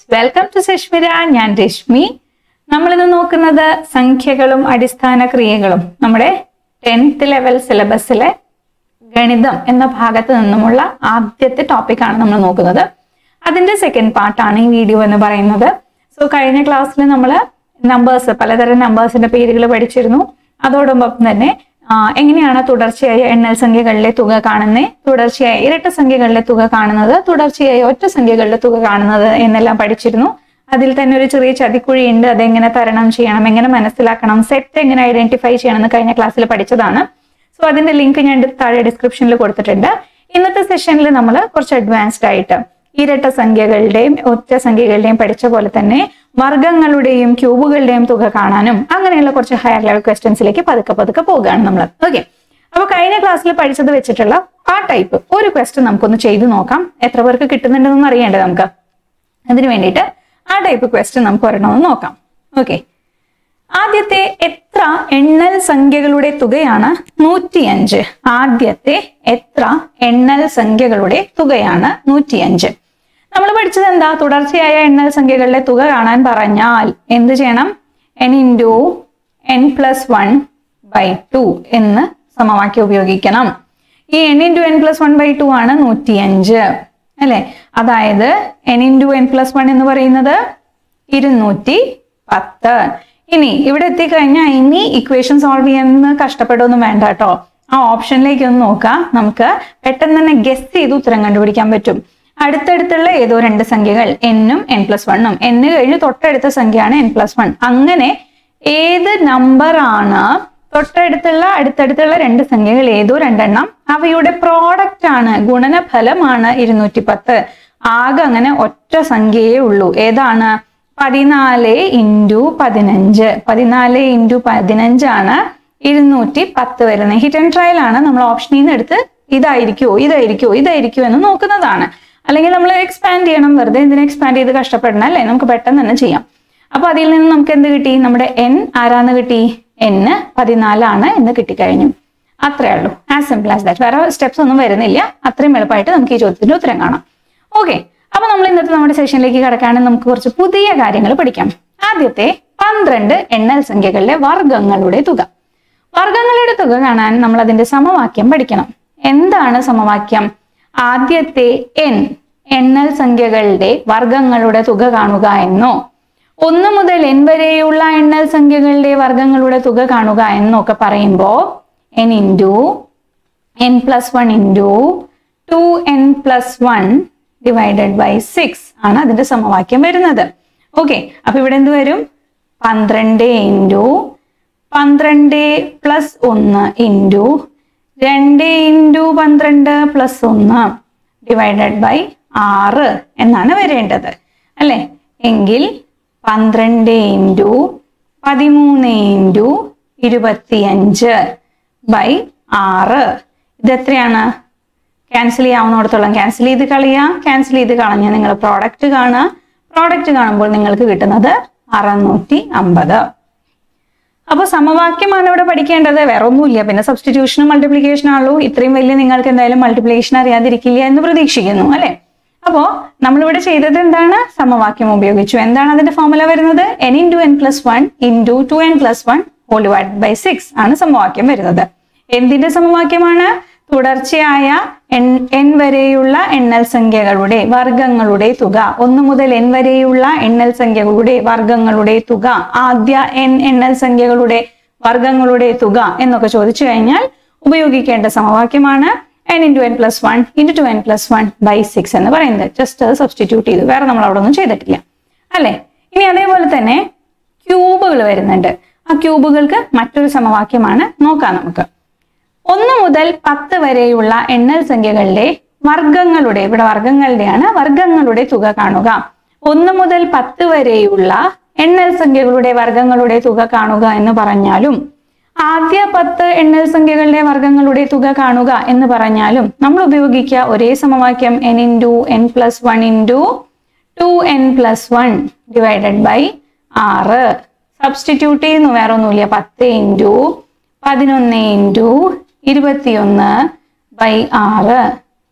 Welcome to സശ്മിര ഞാൻ രശ്മി നമ്മളിന്ന് നോക്കുന്നത് സംഖ്യകളും അടിസ്ഥാന ക്രിയകളും നമ്മുടെ ടെൻത്ത് ലെവൽ സിലബസിലെ ഗണിതം എന്ന ഭാഗത്ത് നിന്നുമുള്ള ആദ്യത്തെ ടോപ്പിക്കാണ് നമ്മൾ നോക്കുന്നത് അതിന്റെ സെക്കൻഡ് പാർട്ടാണ് ഈ വീഡിയോ എന്ന് പറയുന്നത് സോ കഴിഞ്ഞ ക്ലാസ്സിൽ നമ്മൾ നമ്പേഴ്സ് പലതരം നമ്പേഴ്സിന്റെ പേരുകൾ പഠിച്ചിരുന്നു അതോടൊപ്പം തന്നെ ആ, എങ്ങനെയാണ് തുടർച്ചയായ എണ്ണൽ സംഖ്യകളിലെ തുക കാണുന്നത് തുടർച്ചയായ ഇരട്ട സംഖ്യകളിലെ തുക കാണുന്നത് തുടർച്ചയായ ഒറ്റ സംഖ്യകളിലെ തുക കാണുന്നത് എന്നെല്ലാം പഠിച്ചിരുന്നു അതിൽ തന്നെ ഒരു ചെറിയ ചതിക്കുഴി ഉണ്ട് അതെങ്ങനെ തരണം ചെയ്യണം എങ്ങനെ മനസ്സിലാക്കണം സെറ്റ് എങ്ങനെ ഐഡന്റിഫൈ ചെയ്യണം എന്ന് കഴിഞ്ഞ ക്ലാസ്സിൽ പഠിച്ചതാണ് സോ അതിന്റെ ലിങ്ക് ഞാൻ ഡി- താഴെ ഡിസ്ക്രിപ്ഷനിൽ കൊടുത്തിട്ടുണ്ട് ഇന്നത്തെ സെഷനിൽ നമ്മൾ കുറച്ച് അഡ്വാൻസ്ഡ് ആയിട്ട് ഇരട്ട സംഖ്യകളുടെയും ഒറ്റ സംഖ്യകളുടെയും പഠിച്ച പോലെ തന്നെ വർഗങ്ങളുടെയും ക്യൂബുകളുടെയും തുക കാണാനും അങ്ങനെയുള്ള കുറച്ച് ഹയർ ലെവൽ ക്വസ്റ്റ്യൻസിലേക്ക് പതുക്കെ പതുക്കെ പോവുകയാണ് നമ്മൾ ഓക്കെ അപ്പൊ കഴിഞ്ഞ ക്ലാസ്സിൽ പഠിച്ചത് വെച്ചിട്ടുള്ള ആ ടൈപ്പ് ഒരു ക്വസ്റ്റ്യൻ നമുക്കൊന്ന് ചെയ്തു നോക്കാം എത്ര പേർക്ക് കിട്ടുന്നുണ്ടെന്ന് അറിയണ്ടേ നമുക്ക് അതിന് വേണ്ടിയിട്ട് ആ ടൈപ്പ് ക്വസ്റ്റ്യൻ നമുക്ക് ഒരെണ്ണമെന്ന് നോക്കാം ഓക്കെ ആദ്യത്തെ എത്ര എണ്ണൽ സംഖ്യകളുടെ തുകയാണ് നൂറ്റിയഞ്ച് ആദ്യത്തെ എത്ര എണ്ണൽ സംഖ്യകളുടെ തുകയാണ് നൂറ്റിയഞ്ച് നമ്മൾ പഠിച്ചത് എന്താ തുടർച്ചയായ എണ്ണൽ സംഖ്യകളുടെ തുക കാണാൻ പറഞ്ഞാൽ എന്ത് ചെയ്യണം n into n plus one by two എന്ന് സമവാക്യം ഉപയോഗിക്കണം ഈ n into n plus one by two ആണ് നൂറ്റിയഞ്ച് അല്ലെ അതായത് n into n plus one എന്ന് പറയുന്നത് ഇരുന്നൂറ്റി പത്ത് ഇനി ഇവിടെ എത്തിക്കഴിഞ്ഞാൽ ഇനി ഇക്വേഷൻ സോൾവ് ചെയ്യാൻ കഷ്ടപ്പെടുമൊന്നും വേണ്ട കേട്ടോ ആ ഓപ്ഷനിലേക്ക് ഒന്ന് നോക്കാം നമുക്ക് പെട്ടെന്ന് തന്നെ ഗസ് ചെയ്ത് ഉത്തരം കണ്ടുപിടിക്കാൻ പറ്റും അടുത്തടുത്തുള്ള ഏതോ രണ്ട് സംഖ്യകൾ എന്നും എൻ പ്ലസ് വണ്ണും എന്ന് കഴിഞ്ഞ് തൊട്ടടുത്ത സംഖ്യയാണ് എൻ പ്ലസ് വൺ അങ്ങനെ ഏത് നമ്പർ ആണ് തൊട്ടടുത്തുള്ള അടുത്തടുത്തുള്ള രണ്ട് സംഖ്യകൾ ഏതോ രണ്ടെണ്ണം അവയുടെ പ്രോഡക്റ്റ് ആണ് ഗുണനഫലമാണ് ഇരുന്നൂറ്റി പത്ത് ആകെ അങ്ങനെ ഒറ്റ സംഖ്യയേ ഉള്ളൂ ഏതാണ് പതിനാല് ഇൻറ്റു പതിനഞ്ച് പതിനാല് ഇൻറ്റു പതിനഞ്ചാണ് ഇരുന്നൂറ്റി പത്ത് വരുന്നത് ഹിറ്റ് ആൻഡ് ട്രയൽ ആണ് നമ്മൾ ഓപ്ഷനിൽ നിന്ന് എടുത്ത് ഇതായിരിക്കുമോ ഇതായിരിക്കുമോ ഇതായിരിക്കുമോ എന്ന് നോക്കുന്നതാണ് അല്ലെങ്കിൽ നമ്മൾ എക്സ്പാൻഡ് ചെയ്യണം വെറുതെ എന്തിനാ എക്സ്പാൻഡ് ചെയ്ത് കഷ്ടപ്പെടണം അല്ലേ നമുക്ക് പെട്ടെന്ന് തന്നെ ചെയ്യാം അപ്പൊ അതിൽ നിന്ന് നമുക്ക് എന്ത് കിട്ടി നമ്മുടെ എൻ ആരാന്ന് കിട്ടി എന്ന് പതിനാലാണ് എന്ന് കിട്ടിക്കഴിഞ്ഞു അത്രേ ഉള്ളൂ ആസ് സിമ്പിൾ ആസ് ദാറ്റ് വേറെ സ്റ്റെപ്സ് ഒന്നും വരുന്നില്ല അത്രയും എളുപ്പമായിട്ട് നമുക്ക് ഈ ചോദ്യത്തിന്റെ ഉത്തരം കാണാം ഓക്കെ അപ്പൊ നമ്മൾ ഇന്നത്തെ നമ്മുടെ സെഷനിലേക്ക് കിടക്കാണെങ്കിൽ നമുക്ക് കുറച്ച് പുതിയ കാര്യങ്ങൾ പഠിക്കാം ആദ്യത്തെ പന്ത്രണ്ട് എണ്ണൽ സംഖ്യകളുടെ വർഗങ്ങളുടെ തുക വർഗങ്ങളുടെ തുക കാണാൻ നമ്മൾ അതിന്റെ സമവാക്യം പഠിക്കണം എന്താണ് സമവാക്യം ആദ്യത്തെ എൻ എണ്ണൽ സംഖ്യകളുടെ വർഗങ്ങളുടെ തുക കാണുക എന്നോ ഒന്ന് മുതൽ എൻ വരെയുള്ള എണ്ണൽ സംഖ്യകളുടെ വർഗങ്ങളുടെ തുക കാണുക എന്നൊക്കെ പറയുമ്പോൾ n into n plus one into two n plus one divided by six ആണ് അതിന്റെ സമവാക്യം വരുന്നത് ഓക്കെ അപ്പൊ ഇവിടെ എന്ത് വരും പന്ത്രണ്ട് ഇൻറ്റു പന്ത്രണ്ട് പ്ലസ് ഒന്ന് ഇൻറ്റു രണ്ട് ഇൻറ്റു പന്ത്രണ്ട് പ്ലസ് ഒന്ന് ഡിവൈഡഡ് ബൈ ആറ് എന്നാണ് വരേണ്ടത് അല്ലെ എങ്കിൽ പന്ത്രണ്ട് ഇൻറ്റു പതിമൂന്ന് ഇൻറ്റു ഇരുപത്തിയഞ്ച് ബൈ ആറ് ഇതെത്രയാണ് ക്യാൻസൽ ചെയ്യാവുന്നിടത്തോളം ക്യാൻസൽ ചെയ്ത് കളയുക ക്യാൻസൽ ചെയ്ത് കളഞ്ഞ് നിങ്ങൾ പ്രോഡക്റ്റ് കാണുക പ്രോഡക്റ്റ് കാണുമ്പോൾ നിങ്ങൾക്ക് കിട്ടുന്നത് അറുന്നൂറ്റി അമ്പത് അപ്പോൾ സമവാക്യമാണ് ഇവിടെ പഠിക്കേണ്ടത് വേറെ ഒന്നുമില്ല പിന്നെ സബ്സ്റ്റിറ്റ്യൂഷനും മൾട്ടിപ്ലിക്കേഷനും ആണല്ലോ ഇത്രയും വലിയ നിങ്ങൾക്ക് എന്തായാലും മൾട്ടിപ്ലിക്കേഷൻ അറിയാതിരിക്കില്ല എന്ന് പ്രതീക്ഷിക്കുന്നു അല്ലെ അപ്പോ നമ്മളിവിടെ ചെയ്തത് എന്താണ് സമവാക്യം ഉപയോഗിച്ചു എന്താണ് അതിന്റെ ഫോർമുല വരുന്നത് n into n plus one into two n plus one whole divide by six ആണ് സമവാക്യം വരുന്നത് എന്തിന്റെ സമവാക്യമാണ് തുടർച്ചയായ എൻ എൻ വരെയുള്ള എണ്ണൽ സംഖ്യകളുടെ വർഗങ്ങളുടെ തുക ഒന്ന് മുതൽ എൻ വരെയുള്ള എണ്ണൽ സംഖ്യകളുടെ വർഗങ്ങളുടെ തുക ആദ്യ എൻ എണ്ണൽ സംഖ്യകളുടെ വർഗങ്ങളുടെ തുക എന്നൊക്കെ ചോദിച്ചു കഴിഞ്ഞാൽ ഉപയോഗിക്കേണ്ട സമവാക്യമാണ് n into n plus one into two n plus one by six എന്ന് പറയുന്നത് ജസ്റ്റ് അത് സബ്സ്റ്റിറ്റ്യൂട്ട് ചെയ്തു വേറെ നമ്മൾ അവിടെ ഒന്നും ചെയ്തിട്ടില്ല അല്ലെ ഇനി അതേപോലെ തന്നെ ക്യൂബുകൾ വരുന്നുണ്ട് ആ ക്യൂബുകൾക്ക് മറ്റൊരു സമവാക്യമാണ് നോക്കാം നമുക്ക് ഒന്ന് മുതൽ പത്ത് വരെയുള്ള എണ്ണൽ സംഖ്യകളുടെ വർഗങ്ങളുടെ ഇവിടെ വർഗങ്ങളുടെയാണ് വർഗങ്ങളുടെ തുക കാണുക ഒന്ന് മുതൽ പത്ത് വരെയുള്ള എണ്ണൽ സംഖ്യകളുടെ വർഗങ്ങളുടെ തുക കാണുക എന്ന് പറഞ്ഞാലും ആദ്യ പത്ത് എണ്ണൽ സംഖ്യകളുടെ വർഗങ്ങളുടെ തുക കാണുക എന്ന് പറഞ്ഞാലും നമ്മൾ ഉപയോഗിക്കുക ഒരേ സമവാക്യം n into n plus one into two n plus one divided by ആറ് സബ്സ്റ്റിറ്റ്യൂട്ട് ചെയ്യുന്നു വേറെ ഒന്നുമില്ല പത്ത് ഇൻറ്റു പതിനൊന്ന് ഇൻറ്റു ഇരുപത്തിയൊന്ന് ബൈ ആറ്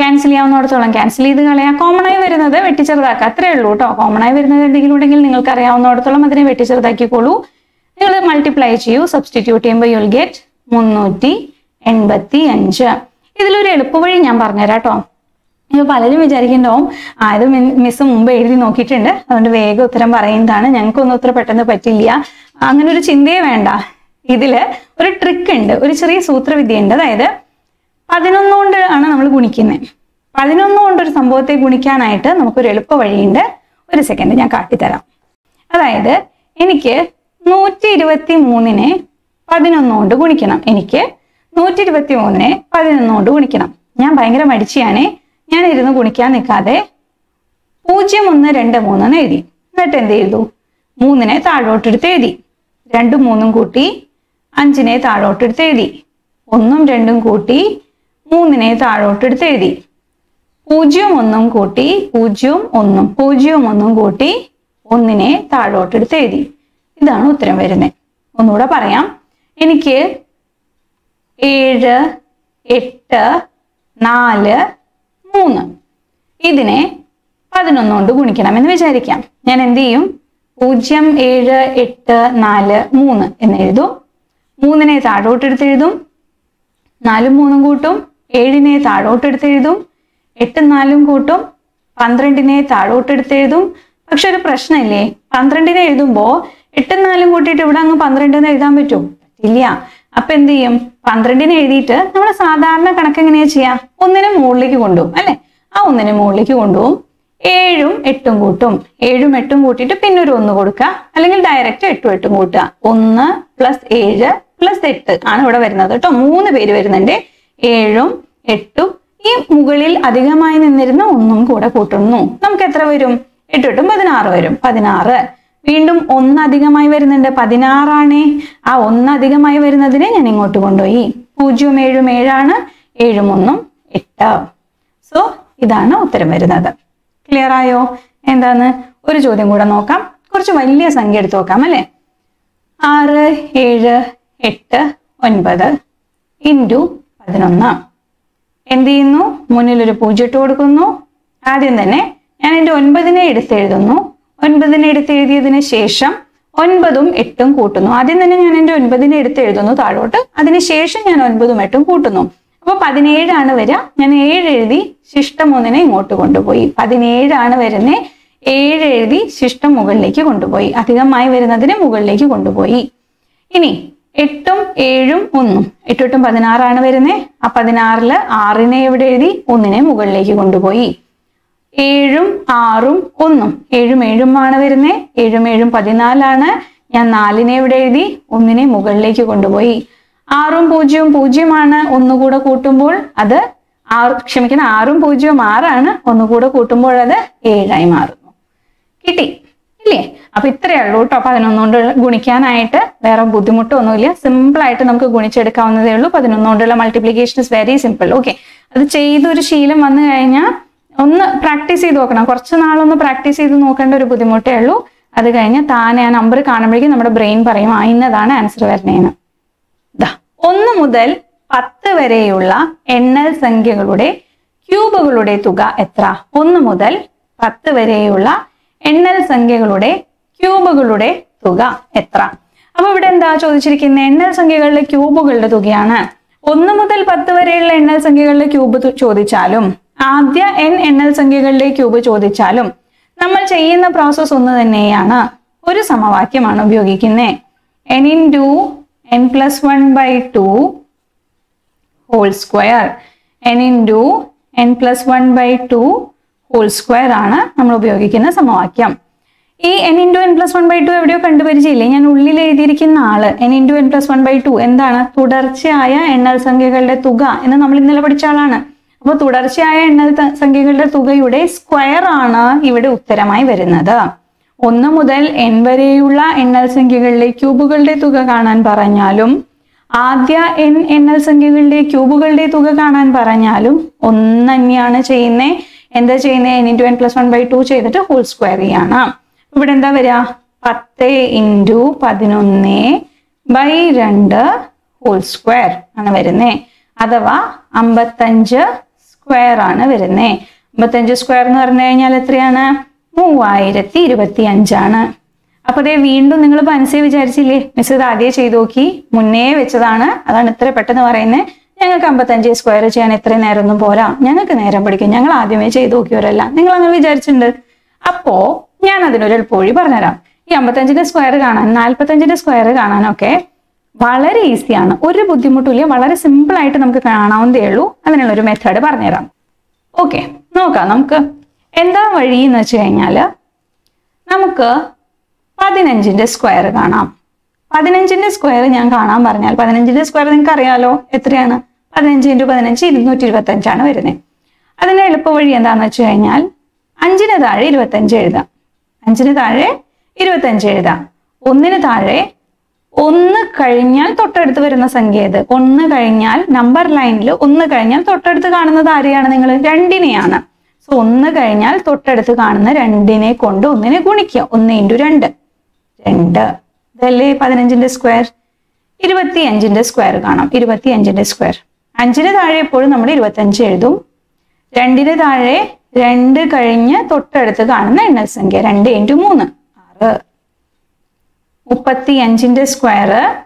ക്യാൻസൽ ചെയ്യാവുന്നിടത്തോളം ക്യാൻസൽ ചെയ്ത് കളയാം കോമൺ ആയി വരുന്നത് വെട്ടിച്ചെറുതാക്കുക അത്രേ ഉള്ളൂ കേട്ടോ കോമൺ ആയി വരുന്നത് എന്തെങ്കിലും ഉണ്ടെങ്കിൽ നിങ്ങൾക്ക് അറിയാവുന്നിടത്തോളം അതിനെ വെട്ടിച്ചെറുതാക്കിക്കോളൂ നിങ്ങൾ മൾട്ടിപ്ലൈ ചെയ്യൂ സബ്സ്റ്റിറ്റ്യൂട്ട് ചെയ്യുമ്പോൾ യുൽ ഗെറ്റ് മുന്നൂറ്റി എൺപത്തി അഞ്ച് ഇതിലൊരു എളുപ്പവഴി ഞാൻ പറഞ്ഞുതരാം കേട്ടോ ഇപ്പൊ പലരും വിചാരിക്കുന്നുണ്ടാവും ആ ഇത് മിസ് മുമ്പ് എഴുതി നോക്കിയിട്ടുണ്ട് അതുകൊണ്ട് വേഗം ഉത്തരം പറയുന്നതാണ് ഞങ്ങൾക്കൊന്നും ഉത്തരം പെട്ടെന്ന് പറ്റില്ല അങ്ങനെ ഒരു ചിന്തയെ വേണ്ട ഇതില് ഒരു ട്രിക്ക് ഉണ്ട് ഒരു ചെറിയ സൂത്രവിദ്യ ഉണ്ട് അതായത് പതിനൊന്ന് കൊണ്ട് ആണ് നമ്മൾ ഗുണിക്കുന്നത് പതിനൊന്ന് കൊണ്ട് ഒരു സംഭവത്തെ ഗുണിക്കാനായിട്ട് നമുക്കൊരു എളുപ്പ വഴിയുണ്ട് ഒരു സെക്കൻഡ് ഞാൻ കാട്ടിത്തരാം അതായത് എനിക്ക് നൂറ്റി ഇരുപത്തി മൂന്നിനെ പതിനൊന്ന് കൊണ്ട് ഗുണിക്കണം എനിക്ക് നൂറ്റി ഇരുപത്തി മൂന്നിനെ പതിനൊന്ന് കൊണ്ട് ഗുണിക്കണം ഞാൻ ഭയങ്കര മടിച്ചിയാണേ ഞാൻ ഇരുന്ന് ഗുണിക്കാൻ നിൽക്കാതെ പൂജ്യം ഒന്ന് രണ്ട് മൂന്ന് എന്ന് എഴുതി എന്നിട്ട് എന്ത് ചെയ്തു മൂന്നിനെ താഴോട്ടെടുത്ത് എഴുതി രണ്ടും മൂന്നും കൂട്ടി അഞ്ചിനെ താഴോട്ടെടുത്ത് എഴുതി ഒന്നും രണ്ടും കൂട്ടി മൂന്നിനെ താഴോട്ടെടുത്ത് എഴുതി പൂജ്യവും ഒന്നും കൂട്ടി പൂജ്യവും ഒന്നും പൂജ്യവും ഒന്നും കൂട്ടി ഒന്നിനെ താഴോട്ടെടുത്ത് എഴുതി ഇതാണ് ഉത്തരം വരുന്നത് ഒന്നുകൂടെ പറയാം എനിക്ക് ഏഴ് എട്ട് നാല് മൂന്ന് ഇതിനെ പതിനൊന്ന് കൊണ്ട് ഗുണിക്കണം എന്ന് വിചാരിക്കാം ഞാൻ എന്ത് ചെയ്യും പൂജ്യം ഏഴ് എട്ട് നാല് മൂന്ന് എന്ന് എഴുതും മൂന്നിനെ താഴോട്ടെടുത്ത് എഴുതും നാലും മൂന്നും കൂട്ടും ഏഴിനെ താഴോട്ടെടുത്ത് എഴുതും എട്ടും നാലും കൂട്ടും പന്ത്രണ്ടിനെ താഴോട്ടെടുത്ത് എഴുതും പക്ഷെ ഒരു പ്രശ്നമില്ലേ പന്ത്രണ്ടിനെ എഴുതുമ്പോ എട്ടും നാലും കൂട്ടിയിട്ട് ഇവിടെ അങ്ങ് പന്ത്രണ്ട് എന്ന് എഴുതാൻ പറ്റുമോ പറ്റില്ല അപ്പൊ എന്ത് ചെയ്യും പന്ത്രണ്ടിനെ എഴുതിയിട്ട് നമ്മൾ സാധാരണ കണക്ക് എങ്ങനെയാ ചെയ്യാ ഒന്നിനെ മുകളിലേക്ക് കൊണ്ടുപോകും അല്ലെ ആ ഒന്നിനെ മുകളിലേക്ക് കൊണ്ടുപോകും ഏഴും എട്ടും കൂട്ടും ഏഴും എട്ടും കൂട്ടിയിട്ട് പിന്നെ ഒരു ഒന്ന് കൊടുക്കുക അല്ലെങ്കിൽ ഡയറക്റ്റ് എട്ടും എട്ടും കൂട്ടുക ഒന്ന് പ്ലസ് ഏഴ് പ്ലസ് എട്ട് ആണ് ഇവിടെ വരുന്നത് കേട്ടോ മൂന്ന് പേര് വരുന്നുണ്ട് ഏഴും എട്ടും ഈ മുകളിൽ അധികമായി നിന്നിരുന്ന ഒന്നും കൂടെ കൂട്ടുന്നു നമുക്ക് എത്ര വരും എട്ട് എട്ടും പതിനാറ് വരും പതിനാറ് വീണ്ടും ഒന്ന് അധികമായി വരുന്നുണ്ട് പതിനാറാണേ ആ ഒന്ന് അധികമായി വരുന്നതിനെ ഞാൻ ഇങ്ങോട്ട് കൊണ്ടുപോയി പൂജ്യവും ഏഴും ഏഴാണ് ഏഴും ഒന്നും എട്ട് സോ ഇതാണ് ഉത്തരം വരുന്നത് ക്ലിയർ ആയോ എന്താന്ന് ഒരു ചോദ്യം കൂടെ നോക്കാം കുറച്ച് വലിയ സംഖ്യ എടുത്ത് നോക്കാം അല്ലെ ആറ് ഏഴ് എട്ട് ഒൻപത് ഇൻറ്റു പതിനൊന്ന് എന്ത് ചെയ്യുന്നു മുന്നിൽ ഒരു പൂജ്യം ഇട്ട് കൊടുക്കുന്നു ആദ്യം തന്നെ ഞാൻ എൻ്റെ ഒൻപതിനെ എടുത്തെഴുതുന്നു ഒൻപതിനെ എടുത്തെഴുതിയതിന് ശേഷം ഒൻപതും എട്ടും കൂട്ടുന്നു ആദ്യം തന്നെ ഞാൻ എൻ്റെ ഒൻപതിനെ എടുത്തെഴുതുന്നു താഴോട്ട് അതിന് ശേഷം ഞാൻ ഒൻപതും എട്ടും കൂട്ടുന്നു അപ്പൊ പതിനേഴാണ് വരിക ഞാൻ ഏഴ് എഴുതി ശിഷ്ടം ഒന്നിനെ ഇങ്ങോട്ട് കൊണ്ടുപോയി പതിനേഴാണ് വരുന്നേ ഏഴ് എഴുതി ശിഷ്ടം മുകളിലേക്ക് കൊണ്ടുപോയി അധികമായി വരുന്നതിനെ മുകളിലേക്ക് കൊണ്ടുപോയി ഇനി എട്ടും ഏഴും ഒന്നും എട്ടെട്ടും പതിനാറാണ് വരുന്നേ ആ പതിനാറില് ആറിനെ എവിടെ എഴുതി ഒന്നിനെ മുകളിലേക്ക് കൊണ്ടുപോയി ഏഴും ആറും ഒന്നും ഏഴും ഏഴും ആണ് വരുന്നേ ഏഴും ഏഴും പതിനാലാണ് ഞാൻ നാലിനെ എവിടെ എഴുതി ഒന്നിനെ മുകളിലേക്ക് കൊണ്ടുപോയി ആറും പൂജ്യവും പൂജ്യമാണ് ഒന്നുകൂടെ കൂട്ടുമ്പോൾ അത് ആറ് ക്ഷമിക്കണം ആറും പൂജ്യവും ആറാണ് ഒന്നുകൂടെ കൂട്ടുമ്പോൾ അത് ഏഴായി മാറുന്നു കിട്ടി ഇല്ലേ അപ്പൊ ഇത്രയേ ഉള്ളൂ കേട്ടോ പതിനൊന്നുകൊണ്ട് ഗുണിക്കാനായിട്ട് വേറെ ബുദ്ധിമുട്ടൊന്നുമില്ല സിമ്പിൾ ആയിട്ട് നമുക്ക് ഗുണിച്ചെടുക്കാവുന്നതേ ഉള്ളൂ പതിനൊന്നുകൊണ്ടുള്ള multiplication is very simple okay അത് ചെയ്തൊരു ശീലം വന്നു കഴിഞ്ഞാൽ ഒന്ന് പ്രാക്ടീസ് ചെയ്ത് നോക്കണം കുറച്ച് നാളൊന്ന് പ്രാക്ടീസ് ചെയ്ത് നോക്കേണ്ട ഒരു ബുദ്ധിമുട്ടേ ഉള്ളൂ അത് കഴിഞ്ഞ് താനെ ആ നമ്പർ കാണുമ്പോഴേക്കും നമ്മുടെ ബ്രെയിൻ പറയും ആ ഇന്നതാണ് ആൻസർ വരണേന്ന് ദാ ഒന്ന് മുതൽ പത്ത് വരെയുള്ള എണ്ണൽ സംഖ്യകളുടെ ക്യൂബുകളുടെ തുക എത്ര ഒന്ന് മുതൽ പത്ത് വരെയുള്ള എണ്ണൽ സംഖ്യകളുടെ ക്യൂബുകളുടെ തുക എത്ര അപ്പൊ ഇവിടെ എന്താ ചോദിച്ചിരിക്കുന്ന എണ്ണൽ സംഖ്യകളുടെ ക്യൂബുകളുടെ തുകയാണ് ഒന്ന് മുതൽ പത്ത് വരെയുള്ള എണ്ണൽ സംഖ്യകളുടെ ക്യൂബ് തു- ചോദിച്ചാലും ആദ്യ എൻ എണ്ണൽ സംഖ്യകളുടെ ക്യൂബ് ചോദിച്ചാലും നമ്മൾ ചെയ്യുന്ന പ്രോസസ്സ് ഒന്ന് തന്നെയാണ് ഒരു സമവാക്യമാണ് ഉപയോഗിക്കുന്നത് n into n plus one by two whole square n into n plus one by two whole square ആണ് നമ്മൾ ഉപയോഗിക്കുന്ന സമവാക്യം ഈ n into n plus one by two എവിടെയോ കണ്ടുപരിചയില്ലേ ഞാൻ ഉള്ളിൽ എഴുതിയിരിക്കുന്ന ആള് n into n plus one by two എന്താണ് തുടർച്ചയായ എണ്ണൽ സംഖ്യകളുടെ തുക എന്ന് നമ്മൾ ഇന്നലെ പഠിച്ച ആളാണ് അപ്പോൾ തുടർച്ചയായ എണ്ണൽ ത- സംഖ്യകളുടെ തുകയുടെ സ്ക്വയർ ആണ് ഇവിടെ ഉത്തരമായി വരുന്നത് ഒന്ന് മുതൽ എൻ വരെയുള്ള എണ്ണൽ സംഖ്യകളിലെ ക്യൂബുകളുടെ തുക കാണാൻ പറഞ്ഞാലും ആദ്യ എൻ എണ്ണൽ സംഖ്യകളുടെ ക്യൂബുകളുടെ തുക കാണാൻ പറഞ്ഞാലും ഒന്ന് തന്നെയാണ് ചെയ്യുന്നത് എന്താ ചെയ്യുന്നത് n into n plus one by two ചെയ്തിട്ട് ഹോൾ സ്ക്വയർ ചെയ്യാണ് ഇവിടെ എന്താ വരിക പത്ത് ഇൻറ്റു പതിനൊന്ന് ബൈ രണ്ട് ഹോൾ സ്ക്വയർ ആണ് വരുന്നത് അഥവാ അമ്പത്തഞ്ച് സ്ക്വയർ ആണ് വരുന്നത് അമ്പത്തഞ്ച് സ്ക്വയർ എന്ന് പറഞ്ഞു കഴിഞ്ഞാൽ എത്രയാണ് മൂവായിരത്തി ഇരുപത്തി അഞ്ചാണ് അപ്പൊ അതേ വീണ്ടും നിങ്ങൾ മനസ്സിൽ വിചാരിച്ചില്ലേ മിസ് ഇത് ആദ്യം ചെയ്തു നോക്കി മുന്നേ വെച്ചതാണ് അതാണ് ഇത്ര പെട്ടെന്ന് പറയുന്നത് ഞങ്ങൾക്ക് അമ്പത്തഞ്ച് സ്ക്വയർ ചെയ്യാൻ ഇത്രയും നേരമൊന്നും പോരാ ഞങ്ങൾക്ക് നേരം പഠിക്കും ഞങ്ങൾ ആദ്യമേ ചെയ്തു നോക്കിയവരല്ല നിങ്ങൾ അങ്ങനെ വിചാരിച്ചിട്ടുണ്ട് അപ്പോ ഞാൻ അതിനൊരു എളുപ്പവഴി പറഞ്ഞുതരാം ഈ അമ്പത്തഞ്ചിന്റെ സ്ക്വയർ കാണാൻ നാൽപ്പത്തഞ്ചിന്റെ സ്ക്വയർ കാണാനൊക്കെ വളരെ ഈസിയാണ് ഒരു ബുദ്ധിമുട്ടില്ല വളരെ സിമ്പിൾ ആയിട്ട് നമുക്ക് കാണാവുന്നതേ ഉള്ളൂ അതിനുള്ള ഒരു മെത്തേഡ് പറഞ്ഞുതരാം ഓക്കെ നോക്കാം നമുക്ക് എന്താ വഴി എന്ന് വെച്ച് കഴിഞ്ഞാല് നമുക്ക് പതിനഞ്ചിന്റെ സ്ക്വയർ കാണാം പതിനഞ്ചിന്റെ സ്ക്വയർ ഞാൻ കാണാൻ പറഞ്ഞാൽ പതിനഞ്ചിന്റെ സ്ക്വയർ നിങ്ങൾക്ക് അറിയാലോ എത്രയാണ് പതിനഞ്ച് ഇൻറ്റു പതിനഞ്ച് ഇരുന്നൂറ്റി ഇരുപത്തി അഞ്ചാണ് വരുന്നത് അതിന്റെ എളുപ്പ വഴി എന്താണെന്ന് വെച്ച് കഴിഞ്ഞാൽ അഞ്ചിന് താഴെ ഇരുപത്തഞ്ച് എഴുതാം അഞ്ചിന് താഴെ ഇരുപത്തഞ്ച് എഴുതാം ഒന്നിന് താഴെ ഒന്ന് കഴിഞ്ഞാൽ തൊട്ടടുത്ത് വരുന്ന സംഖ്യ ഏത് ഒന്ന് കഴിഞ്ഞാൽ നമ്പർ ലൈനിൽ ഒന്ന് കഴിഞ്ഞാൽ തൊട്ടടുത്ത് കാണുന്നത് ആരെയാണ് നിങ്ങൾ രണ്ടിനെയാണ് സോ ഒന്ന് കഴിഞ്ഞാൽ തൊട്ടടുത്ത് കാണുന്ന രണ്ടിനെ കൊണ്ട് ഒന്നിനെ ഗുണിക്കുക ഒന്ന് ഇൻറ്റു രണ്ട് രണ്ട് ഇതല്ലേ പതിനഞ്ചിന്റെ സ്ക്വയർ ഇരുപത്തി അഞ്ചിന്റെ സ്ക്വയർ കാണാം ഇരുപത്തി അഞ്ചിന്റെ സ്ക്വയർ അഞ്ചിന് താഴെ എപ്പോഴും നമ്മൾ ഇരുപത്തഞ്ച് എഴുതും രണ്ടിന് താഴെ രണ്ട് കഴിഞ്ഞ് തൊട്ടടുത്ത് കാണുന്ന എണ്ണസംഖ്യ രണ്ട് ഇൻറ്റു മൂന്ന് ആറ് മുപ്പത്തി അഞ്ചിന്റെ സ്ക്വയർ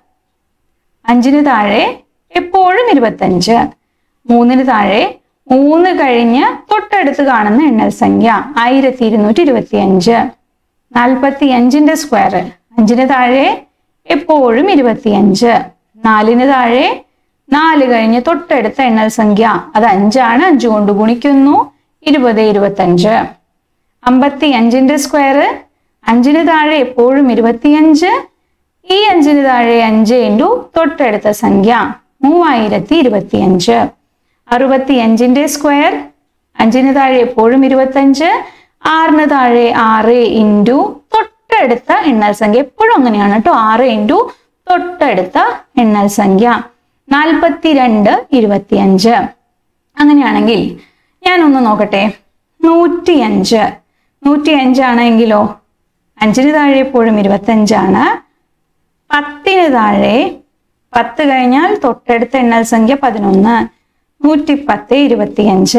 അഞ്ചിന് താഴെ എപ്പോഴും ഇരുപത്തഞ്ച് മൂന്നിന് താഴെ മൂന്ന് കഴിഞ്ഞ് തൊട്ടടുത്ത് കാണുന്ന എണ്ണൽ സംഖ്യ ആയിരത്തി ഇരുന്നൂറ്റി ഇരുപത്തി അഞ്ച് നാൽപ്പത്തി അഞ്ചിന്റെ സ്ക്വയർ അഞ്ചിന് താഴെ എപ്പോഴും ഇരുപത്തിയഞ്ച് നാലിന് താഴെ നാല് കഴിഞ്ഞ് തൊട്ടടുത്ത എണ്ണൽ സംഖ്യ അത് അഞ്ചാണ് അഞ്ച് കൊണ്ട് ഗുണിക്കുന്നു ഇരുപത് ഇരുപത്തഞ്ച് അമ്പത്തി അഞ്ചിന്റെ സ്ക്വയർ അഞ്ചിന് താഴെ എപ്പോഴും ഇരുപത്തിയഞ്ച് ഈ അഞ്ചിന് താഴെ അഞ്ച് ഇൻറ്റു തൊട്ടടുത്ത സംഖ്യ മൂവായിരത്തി ഇരുപത്തിയഞ്ച് അറുപത്തി അഞ്ചിന്റെ സ്ക്വയർ അഞ്ചിന് താഴെ എപ്പോഴും ഇരുപത്തഞ്ച് ആറിന് താഴെ ആറ് ഇൻറ്റു തൊട്ടടുത്ത എണ്ണൽ സംഖ്യ എപ്പോഴും അങ്ങനെയാണ് കേട്ടോ ആറ് ഇൻറ്റു തൊട്ടടുത്ത എണ്ണൽ സംഖ്യ നാൽപ്പത്തിരണ്ട് ഇരുപത്തിയഞ്ച് അങ്ങനെയാണെങ്കിൽ ഞാനൊന്ന് നോക്കട്ടെ നൂറ്റിയഞ്ച് നൂറ്റി അഞ്ചാണെങ്കിലോ അഞ്ചിന് താഴെ എപ്പോഴും ഇരുപത്തഞ്ചാണ് പത്തിന് താഴെ പത്ത് കഴിഞ്ഞാൽ തൊട്ടടുത്ത എണ്ണൽ സംഖ്യ പതിനൊന്ന് നൂറ്റി പത്ത് ഇരുപത്തിയഞ്ച്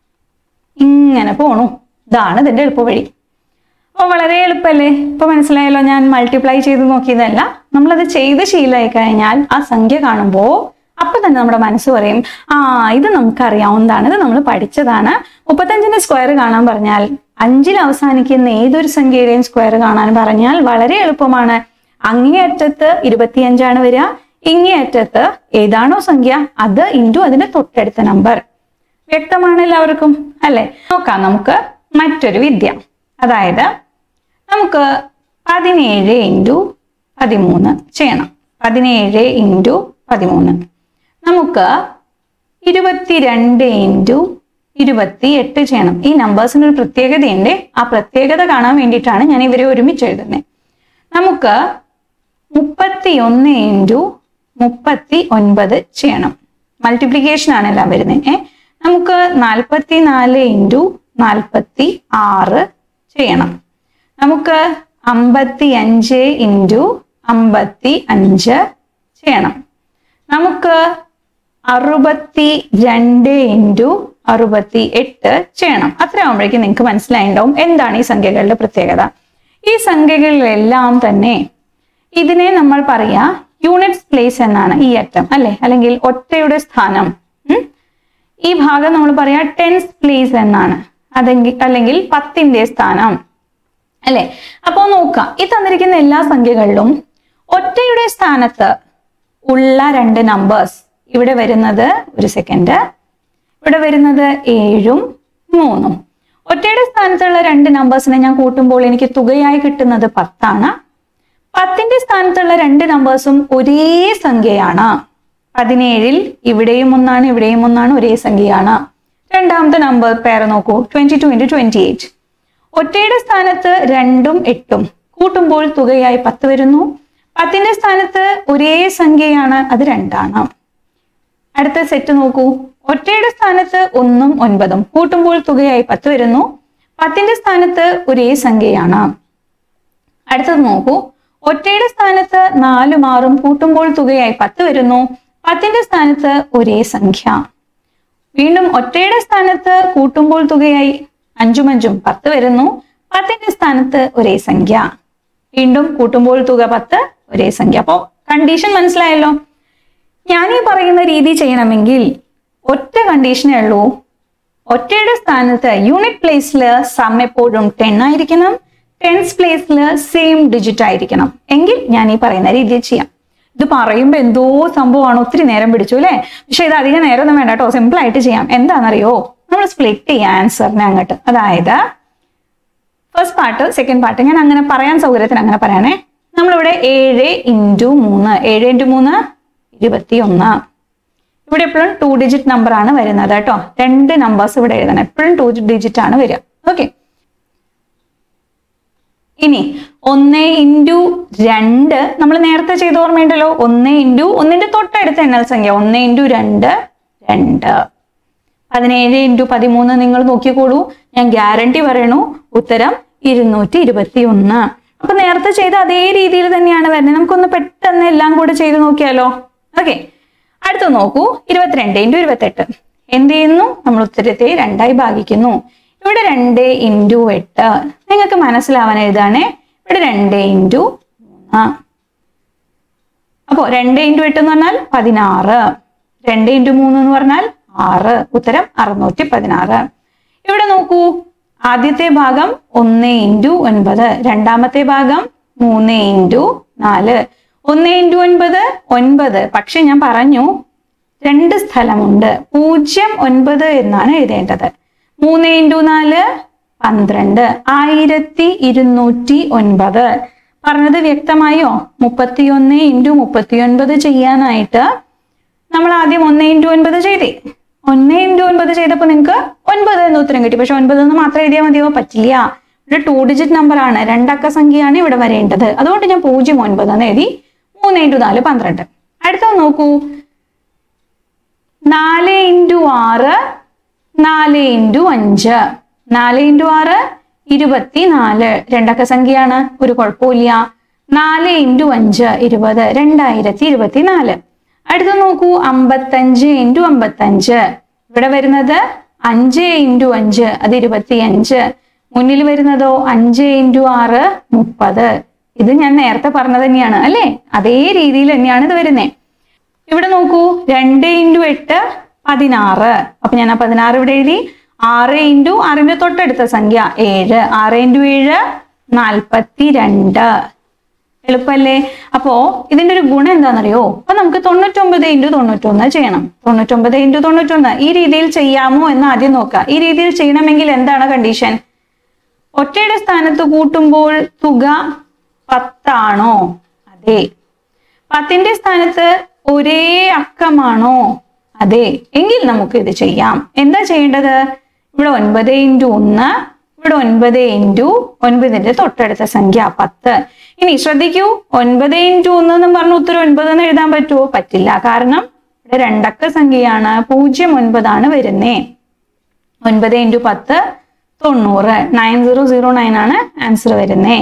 ഇങ്ങനെ പോണു ഇതാണ് ഇതിന്റെ എളുപ്പവഴി അപ്പോൾ വളരെ എളുപ്പമല്ലേ ഇപ്പൊ മനസ്സിലായല്ലോ ഞാൻ മൾട്ടിപ്ലൈ ചെയ്ത് നോക്കിയതല്ല നമ്മളത് ചെയ്ത് ശീലമായി കഴിഞ്ഞാൽ ആ സംഖ്യ കാണുമ്പോൾ അപ്പൊ തന്നെ നമ്മുടെ മനസ്സ് പറയും ആ ഇത് നമുക്ക് അറിയാവുന്നതാണ് ഇത് നമ്മൾ പഠിച്ചതാണ് മുപ്പത്തഞ്ചിന്റെ സ്ക്വയർ കാണാൻ പറഞ്ഞാൽ അഞ്ചിൽ അവസാനിക്കുന്ന ഏതൊരു സംഖ്യയുടെയും സ്ക്വയർ കാണാൻ പറഞ്ഞാൽ വളരെ എളുപ്പമാണ് അങ്ങേയറ്റത്ത് ഇരുപത്തിയഞ്ചാണ് വരിക ഇങ്ങേയറ്റത്ത് ഏതാണോ സംഖ്യ അത് ഇൻറ്റു അതിന്റെ തൊട്ടടുത്ത നമ്പർ വ്യക്തമാണ് എല്ലാവർക്കും അല്ലെ നോക്കാം നമുക്ക് മറ്റൊരു വിദ്യ അതായത് നമുക്ക് പതിനേഴ് ഇൻറ്റു പതിമൂന്ന് ചെയ്യണം പതിനേഴ് ഇൻറ്റു പതിമൂന്ന് നമുക്ക് ഇരുപത്തിരണ്ട് ഇൻറ്റു ഇരുപത്തി എട്ട് ചെയ്യണം ഈ നമ്പേഴ്സിന് ഒരു പ്രത്യേകതയുണ്ട് ആ പ്രത്യേകത കാണാൻ വേണ്ടിയിട്ടാണ് ഞാൻ ഇവരെ ഒരുമിച്ച് എഴുതുന്നത് നമുക്ക് മുപ്പത്തി ഒന്ന് ഇൻറ്റു മുപ്പത്തി ഒൻപത് ചെയ്യണം മൾട്ടിപ്ലിക്കേഷൻ ആണ് എല്ലാം വരുന്നത് ഏ നമുക്ക് നാൽപ്പത്തി നാല് ഇൻറ്റു നാൽപ്പത്തി ആറ് ചെയ്യണം നമുക്ക് അമ്പത്തി അഞ്ച് ഇൻറ്റു അമ്പത്തി അഞ്ച് ചെയ്യണം നമുക്ക് അറുപത്തി രണ്ട് ഇൻറ്റു അറുപത്തി എട്ട് ചെയ്യണം അത്ര ആകുമ്പോഴേക്കും നിങ്ങൾക്ക് മനസ്സിലായിട്ടുണ്ടാവും എന്താണ് ഈ സംഖ്യകളുടെ പ്രത്യേകത ഈ സംഖ്യകളിലെല്ലാം തന്നെ ഇതിനെ നമ്മൾ പറയാ യൂണിറ്റ്സ് പ്ലേസ് എന്നാണ് ഈ അറ്റം അല്ലെ അല്ലെങ്കിൽ ഒറ്റയുടെ സ്ഥാനം ഉം? ഈ ഭാഗം നമ്മൾ പറയാ ടെൻസ് പ്ലേസ് എന്നാണ് അതെങ്കിൽ അല്ലെങ്കിൽ പത്തിന്റെ സ്ഥാനം അല്ലെ അപ്പോ നോക്കാം ഈ തന്നിരിക്കുന്ന എല്ലാ സംഖ്യകളിലും ഒറ്റയുടെ സ്ഥാനത്ത് ഉള്ള രണ്ട് നമ്പേഴ്സ് ഇവിടെ വരുന്നത് ഒരു സെക്കൻഡ് ഇവിടെ വരുന്നത് ഏഴും മൂന്നും ഒറ്റയുടെ സ്ഥാനത്തുള്ള രണ്ട് നമ്പേഴ്സിനെ ഞാൻ കൂട്ടുമ്പോൾ എനിക്ക് തുകയായി കിട്ടുന്നത് പത്താണ് പത്തിന്റെ സ്ഥാനത്തുള്ള രണ്ട് നമ്പേഴ്സും ഒരേ സംഖ്യയാണ് പതിനേഴിൽ ഇവിടെയും ഒന്നാണ് ഇവിടെയും ഒന്നാണ് ഒരേ സംഖ്യയാണ് രണ്ടാമത്തെ നമ്പർ പേര് നോക്കൂ twenty two into twenty eight ഒറ്റയുടെ സ്ഥാനത്ത് രണ്ടും എട്ടും കൂട്ടുമ്പോൾ തുകയായി പത്ത് വരുന്നു പത്തിന്റെ സ്ഥാനത്ത് ഒരേ സംഖ്യയാണ് അത് രണ്ടാണ് അടുത്ത സെറ്റ് നോക്കൂ ഒറ്റയുടെ സ്ഥാനത്ത് ഒന്നും ഒൻപതും കൂട്ടുമ്പോൾ തുകയായി പത്ത് വരുന്നു പത്തിന്റെ സ്ഥാനത്ത് ഒരേ സംഖ്യയാണ് അടുത്തത് നോക്കൂ ഒറ്റയുടെ സ്ഥാനത്ത് നാലും ആറും കൂട്ടുമ്പോൾ തുകയായി പത്ത് വരുന്നു പത്തിന്റെ സ്ഥാനത്ത് ഒരേ സംഖ്യ വീണ്ടും ഒറ്റയുടെ സ്ഥാനത്ത് കൂട്ടുമ്പോൾ തുകയായി അഞ്ചും അഞ്ചും പത്ത് വരുന്നു പത്തിന്റെ സ്ഥാനത്ത് ഒരേ സംഖ്യ വീണ്ടും കൂട്ടുമ്പോൾ തുക പത്ത് ഒരേ സംഖ്യ അപ്പോൾ കണ്ടീഷൻ മനസ്സിലായല്ലോ ഞാൻ ഈ പറയുന്ന രീതി ചെയ്യണമെങ്കിൽ ഒറ്റ കണ്ടീഷനേ ഉള്ളൂ ഒറ്റയുടെ സ്ഥാനത്ത് യൂണിറ്റ് പ്ലേസിൽ സം എപ്പോഴും ടെൻ ആയിരിക്കണം ടെൻസ് പ്ലേസിൽ സെയിം ഡിജിറ്റ് ആയിരിക്കണം എങ്കിൽ ഞാൻ ഈ പറയുന്ന രീതിയിൽ ചെയ്യാം ഇത് പറയുമ്പോൾ എന്തോ സംഭവമാണ് ഒത്തിരി നേരം പിടിച്ചു അല്ലേ പക്ഷെ ഇത് അധികം നേരം ഒന്നും വേണ്ട കേട്ടോ സിമ്പിൾ ആയിട്ട് ചെയ്യാം എന്താണെന്നറിയോ നമ്മൾ സ്പ്ലിറ്റ് ചെയ്യാം ആൻസറിനെ അങ്ങോട്ട് അതായത് ഫസ്റ്റ് പാർട്ട് സെക്കൻഡ് പാർട്ട് ഞാൻ അങ്ങനെ പറയാൻ സൗകര്യത്തിന് അങ്ങനെ പറയാനേ നമ്മളിവിടെ ഏഴ് ഇൻറ്റു മൂന്ന് ഏഴ് ഇൻറ്റു മൂന്ന് ഇരുപത്തി ഒന്ന് ഇവിടെ എപ്പോഴും ടു ഡിജിറ്റ് നമ്പർ ആണ് വരുന്നത് കേട്ടോ രണ്ട് നമ്പേഴ്സ് ഇവിടെ എഴുതണം എപ്പോഴും ടു ഡിജിറ്റ് ആണ് വരിക ഓക്കെ ഇനി ഒന്ന് ഇൻറ്റു രണ്ട് നമ്മൾ നേരത്തെ ചെയ്ത ഓർമ്മയുണ്ടല്ലോ ഒന്ന് ഇൻറ്റു ഒന്നിന്റെ തൊട്ടടുത്ത എണ്ണൽ സംഖ്യ ഒന്ന് ഇൻറ്റു രണ്ട് രണ്ട് പതിനേഴ് ഇൻറ്റു പതിമൂന്ന് നിങ്ങൾ നോക്കിക്കോളൂ ഞാൻ ഗ്യാരണ്ടി പറയണു ഉത്തരം ഇരുന്നൂറ്റി ഇരുപത്തി ഒന്ന് അപ്പൊ നേരത്തെ ചെയ്ത അതേ രീതിയിൽ തന്നെയാണ് വരുന്നത് നമുക്കൊന്ന് പെട്ടെന്ന് എല്ലാം കൂടെ ചെയ്ത് നോക്കിയാലോ ഓക്കെ അടുത്ത നോക്കൂ ഇരുപത്തിരണ്ട് ഇൻറ്റു ഇരുപത്തെട്ട് എന്ത് ചെയ്യുന്നു നമ്മൾ ഉത്തരത്തെ രണ്ടായി ഭാഗിക്കുന്നു ഇവിടെ രണ്ട് ഇൻറ്റു എട്ട് നിങ്ങൾക്ക് മനസ്സിലാവാൻ എഴുതാണേ ഇവിടെ രണ്ട് ഇൻറ്റു മൂന്ന് അപ്പോ രണ്ട് ഇൻറ്റു എട്ട് എന്ന് പറഞ്ഞാൽ പതിനാറ് രണ്ട് ഇൻറ്റു മൂന്ന് എന്ന് പറഞ്ഞാൽ ആറ് ഉത്തരം അറുന്നൂറ്റി പതിനാറ് ഇവിടെ നോക്കൂ ആദ്യത്തെ ഭാഗം ഒന്ന് ഇൻറ്റു ഒൻപത് രണ്ടാമത്തെ ഭാഗം മൂന്ന് ഇൻറ്റു നാല് ഒന്ന് ഇൻറ്റു ഒൻപത് ഒൻപത് പക്ഷെ ഞാൻ പറഞ്ഞു രണ്ട് സ്ഥലമുണ്ട് പൂജ്യം ഒൻപത് എന്നാണ് എഴുതേണ്ടത് മൂന്ന് ഇൻറ്റു നാല് പന്ത്രണ്ട് ആയിരത്തി ഇരുന്നൂറ്റി ഒൻപത് പറഞ്ഞത് വ്യക്തമായോ മുപ്പത്തിയൊന്ന് ഇൻറ്റു മുപ്പത്തിയൊൻപത് ചെയ്യാനായിട്ട് നമ്മൾ ആദ്യം ഒന്ന് ഇൻറ്റു ഒൻപത് ചെയ്തേ ഒന്ന് ഇൻറ്റു ഒൻപത് ചെയ്തപ്പോൾ നിങ്ങൾക്ക് ഒൻപത് എന്ന് ഉത്തരം കിട്ടി പക്ഷെ ഒൻപത് എന്ന് മാത്രം എഴുതിയാൽ മതിയോ പറ്റില്ല ഇവിടെ ടു ഡിജിറ്റ് നമ്പർ ആണ് രണ്ടക്ക സംഖ്യയാണ് ഇവിടെ വരേണ്ടത് അതുകൊണ്ട് ഞാൻ പൂജ്യം ഒൻപത് എന്ന് എഴുതി മൂന്ന് ഇൻറ്റു നാല് പന്ത്രണ്ട് അടുത്ത നോക്കൂ നാല് ഇൻറ്റു ആറ് നാല് ഇൻറ്റു അഞ്ച് നാല് ഇൻറ്റു ആറ് ഇരുപത്തി നാല് രണ്ടക്ക സംഖ്യയാണ് ഒരു കുഴപ്പമില്ല നാല് ഇൻറ്റു അഞ്ച് ഇരുപത് രണ്ടായിരത്തി ഇരുപത്തി നാല് അടുത്ത നോക്കൂ അമ്പത്തഞ്ച് ഇൻറ്റു അമ്പത്തഞ്ച് ഇവിടെ വരുന്നത് അഞ്ച് ഇൻറ്റു അഞ്ച് അത് ഇരുപത്തി അഞ്ച് മുന്നിൽ വരുന്നതോ അഞ്ച് ഇൻറ്റു ആറ് മുപ്പത് ഇത് ഞാൻ നേരത്തെ പറഞ്ഞത് തന്നെയാണ് അല്ലേ അതേ രീതിയിൽ തന്നെയാണ് ഇത് വരുന്നത് ഇവിടെ നോക്കൂ രണ്ട് ഇൻറ്റു എട്ട് പതിനാറ് അപ്പൊ ഞാൻ ആ പതിനാറ് ഇവിടെ എഴുതി ആറ് ഇൻറ്റു ആറിന്റെ തൊട്ടടുത്ത സംഖ്യ ഏഴ് ആറ് ഇൻറ്റു ഏഴ് നാൽപ്പത്തി രണ്ട് എളുപ്പല്ലേ അപ്പോ ഇതിന്റെ ഒരു ഗുണം എന്താണെന്നറിയോ അപ്പൊ നമുക്ക് തൊണ്ണൂറ്റൊമ്പത് ഇൻറ്റു തൊണ്ണൂറ്റൊന്ന് ചെയ്യണം തൊണ്ണൂറ്റൊമ്പത് ഇൻറ്റു തൊണ്ണൂറ്റൊന്ന് ഈ രീതിയിൽ ചെയ്യാമോ എന്ന് ആദ്യം നോക്കുക ഈ രീതിയിൽ ചെയ്യണമെങ്കിൽ എന്താണ് കണ്ടീഷൻ ഒറ്റയുടെ സ്ഥാനത്ത് കൂട്ടുമ്പോൾ തുക പത്താണോ അതെ പത്തിന്റെ സ്ഥാനത്ത് ഒരേ അക്കമാണോ അതെ എങ്കിൽ നമുക്ക് ഇത് ചെയ്യാം എന്താ ചെയ്യേണ്ടത് ഇവിടെ ഒൻപത് ഇൻറ്റു ഒന്ന് ഇവിടെ ഒൻപത് ഇൻറ്റു ഒൻപതിന്റെ തൊട്ടടുത്ത സംഖ്യ പത്ത് ഇനി ശ്രദ്ധിക്കൂ ഒൻപത് ഇൻറ്റു ഒന്ന് എന്ന് പറഞ്ഞ ഉത്തരം ഒൻപത് എന്ന് എഴുതാൻ പറ്റുമോ പറ്റില്ല കാരണം ഇവിടെ രണ്ടക്ക സംഖ്യയാണ് പൂജ്യം ഒൻപതാണ് വരുന്നേ ഒൻപത് ഇൻറ്റു പത്ത് തൊണ്ണൂറ് നയൻ സീറോ സീറോ നയൻ ആണ് ആൻസർ വരുന്നേ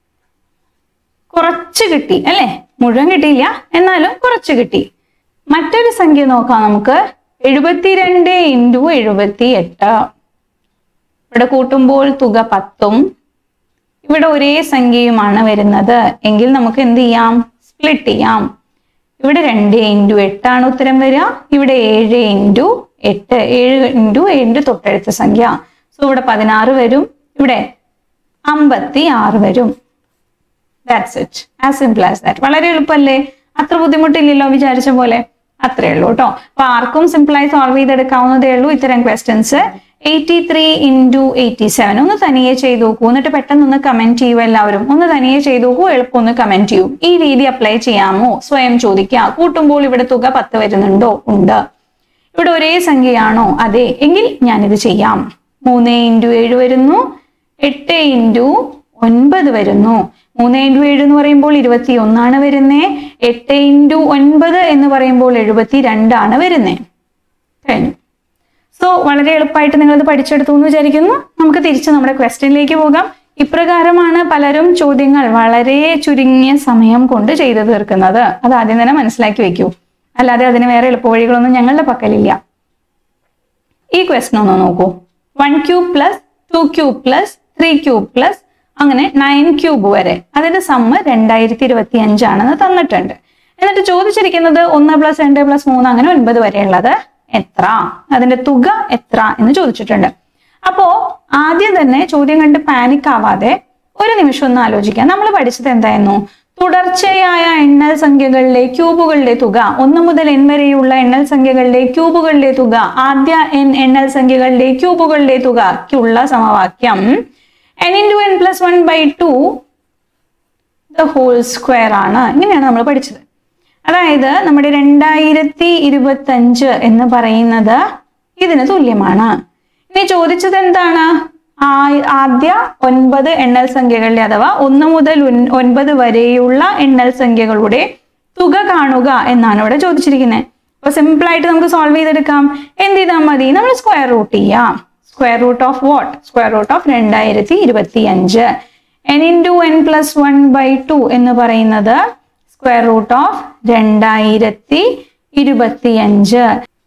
കുറച്ച് കിട്ടി അല്ലേ മുഴുവൻ കിട്ടിയില്ല എന്നാലും കുറച്ച് കിട്ടി മറ്റൊരു സംഖ്യ നോക്കാം നമുക്ക് എഴുപത്തിരണ്ട് ഇൻറ്റു എഴുപത്തി എട്ട് ഇവിടെ കൂട്ടുമ്പോൾ തുക പത്തും ഇവിടെ ഒരേ സംഖ്യയുമാണ് വരുന്നത് എങ്കിൽ നമുക്ക് എന്ത് ചെയ്യാം സ്പ്ലിറ്റ് ചെയ്യാം ഇവിടെ രണ്ട് ഇൻറ്റു എട്ടാണ് ഉത്തരം വരിക ഇവിടെ ഏഴ് ഇൻറ്റു എട്ട് ഏഴ് ഇൻറ്റു ഏഴിന്റെ തൊട്ടടുത്ത സംഖ്യ സോ ഇവിടെ പതിനാറ് വരും ഇവിടെ അമ്പത്തി ആറ് വരും that's it as simple as that വളരെ എളുപ്പമല്ലേ അത്ര ബുദ്ധിമുട്ടില്ലല്ലോ വിചാരിച്ച പോലെ അത്രേ ഉള്ളൂ കേട്ടോ അപ്പൊ ആർക്കും സിമ്പിളായി സോൾവ് ചെയ്തെടുക്കാവുന്നതേ ഉള്ളൂ ഇത്തരം questions eighty three into eighty seven ഒന്ന് തനിയെ ചെയ്ത് നോക്കൂ എന്നിട്ട് പെട്ടെന്ന് ഒന്ന് കമന്റ് ചെയ്യൂ എല്ലാവരും ഒന്ന് തനിയെ ചെയ്ത് നോക്കൂ എളുപ്പം ഒന്ന് കമന്റ് ചെയ്യൂ ഈ രീതി അപ്ലൈ ചെയ്യാമോ സ്വയം ചോദിക്കുക കൂട്ടുമ്പോൾ ഇവിടെ തുക പത്ത് വരുന്നുണ്ടോ ഉണ്ട് ഇവിടെ ഒരേ സംഖ്യയാണോ അതെ എങ്കിൽ ഞാനിത് ചെയ്യാം മൂന്ന് ഇൻറ്റു ഏഴ് വരുന്നു എട്ട് ഇൻറ്റു ഒൻപത് വരുന്നു മൂന്ന് ഇൻറ്റു ഏഴ് എന്ന് പറയുമ്പോൾ ഇരുപത്തി ഒന്നാണ് വരുന്നേ എട്ട് ഇൻറ്റു ഒൻപത് എന്ന് പറയുമ്പോൾ എഴുപത്തി രണ്ടാണ് വരുന്നേ കഴിഞ്ഞു സോ വളരെ എളുപ്പമായിട്ട് നിങ്ങളത് പഠിച്ചെടുത്തു എന്ന് വിചാരിക്കുന്നു നമുക്ക് തിരിച്ച് നമ്മുടെ ക്വസ്റ്റ്യനിലേക്ക് പോകാം ഇപ്രകാരമാണ് പലരും ചോദ്യങ്ങൾ വളരെ ചുരുങ്ങിയ സമയം കൊണ്ട് ചെയ്തു തീർക്കുന്നത് അത് ആദ്യം തന്നെ മനസ്സിലാക്കി വെക്കൂ അല്ലാതെ അതിന് വേറെ എളുപ്പവഴികളൊന്നും ഞങ്ങളുടെ പക്കലില്ല ഈ ക്വസ്റ്റൻ ഒന്ന് നോക്കൂ one cube plus two cube plus three cube plus അങ്ങനെ നയൻ ക്യൂബ് വരെ അതിന്റെ സമ്മ് രണ്ടായിരത്തി ഇരുപത്തി അഞ്ചാണെന്ന് തന്നിട്ടുണ്ട് എന്നിട്ട് ചോദിച്ചിരിക്കുന്നത് ഒന്ന് പ്ലസ് രണ്ട് പ്ലസ് മൂന്ന് അങ്ങനെ ഒൻപത് വരെയുള്ളത് എത്ര അതിന്റെ തുക എത്ര എന്ന് ചോദിച്ചിട്ടുണ്ട് അപ്പോ ആദ്യം തന്നെ ചോദ്യം കണ്ട് പാനിക് ആവാതെ ഒരു നിമിഷം ഒന്ന് ആലോചിക്കാം നമ്മൾ പഠിച്ചത് എന്തായിരുന്നു തുടർച്ചയായ എണ്ണൽ സംഖ്യകളിലെ ക്യൂബുകളുടെ തുക ഒന്ന് മുതൽ എൻ വരെയുള്ള എണ്ണൽ സംഖ്യകളുടെ ക്യൂബുകളുടെ തുക ആദ്യ എൻ എണ്ണൽ സംഖ്യകളുടെ ക്യൂബുകളുടെ തുകയ്ക്കുള്ള സമവാക്യം n into n plus one by two the whole square ആണ് ഇങ്ങനെയാണ് നമ്മൾ പഠിച്ചത് അതായത് നമ്മുടെ രണ്ടായിരത്തി ഇരുപത്തി അഞ്ച് എന്ന് പറയുന്നത് ഇതിന് തുല്യമാണ് ഇനി ചോദിച്ചത് എന്താണ് ആ- ആദ്യ ഒൻപത് എണ്ണൽ സംഖ്യകളുടെ അഥവാ ഒന്ന് മുതൽ ഒൻ- ഒൻപത് വരെയുള്ള എണ്ണൽ സംഖ്യകളുടെ തുക കാണുക എന്നാണ് ഇവിടെ ചോദിച്ചിരിക്കുന്നത് അപ്പൊ സിമ്പിൾ ആയിട്ട് നമുക്ക് സോൾവ് ചെയ്തെടുക്കാം എന്ത് ചെയ്താൽ മതി നമ്മൾ സ്ക്വയർ റൂട്ട് ചെയ്യാം square root of what square root of രണ്ടായിരത്തി ഇരുപത്തി അഞ്ച് n into n plus one by two എന്ന് പറയുന്നത് സ്ക്വയർ റൂട്ട് ഓഫ് രണ്ടായിരത്തി ഇരുപത്തി അഞ്ച്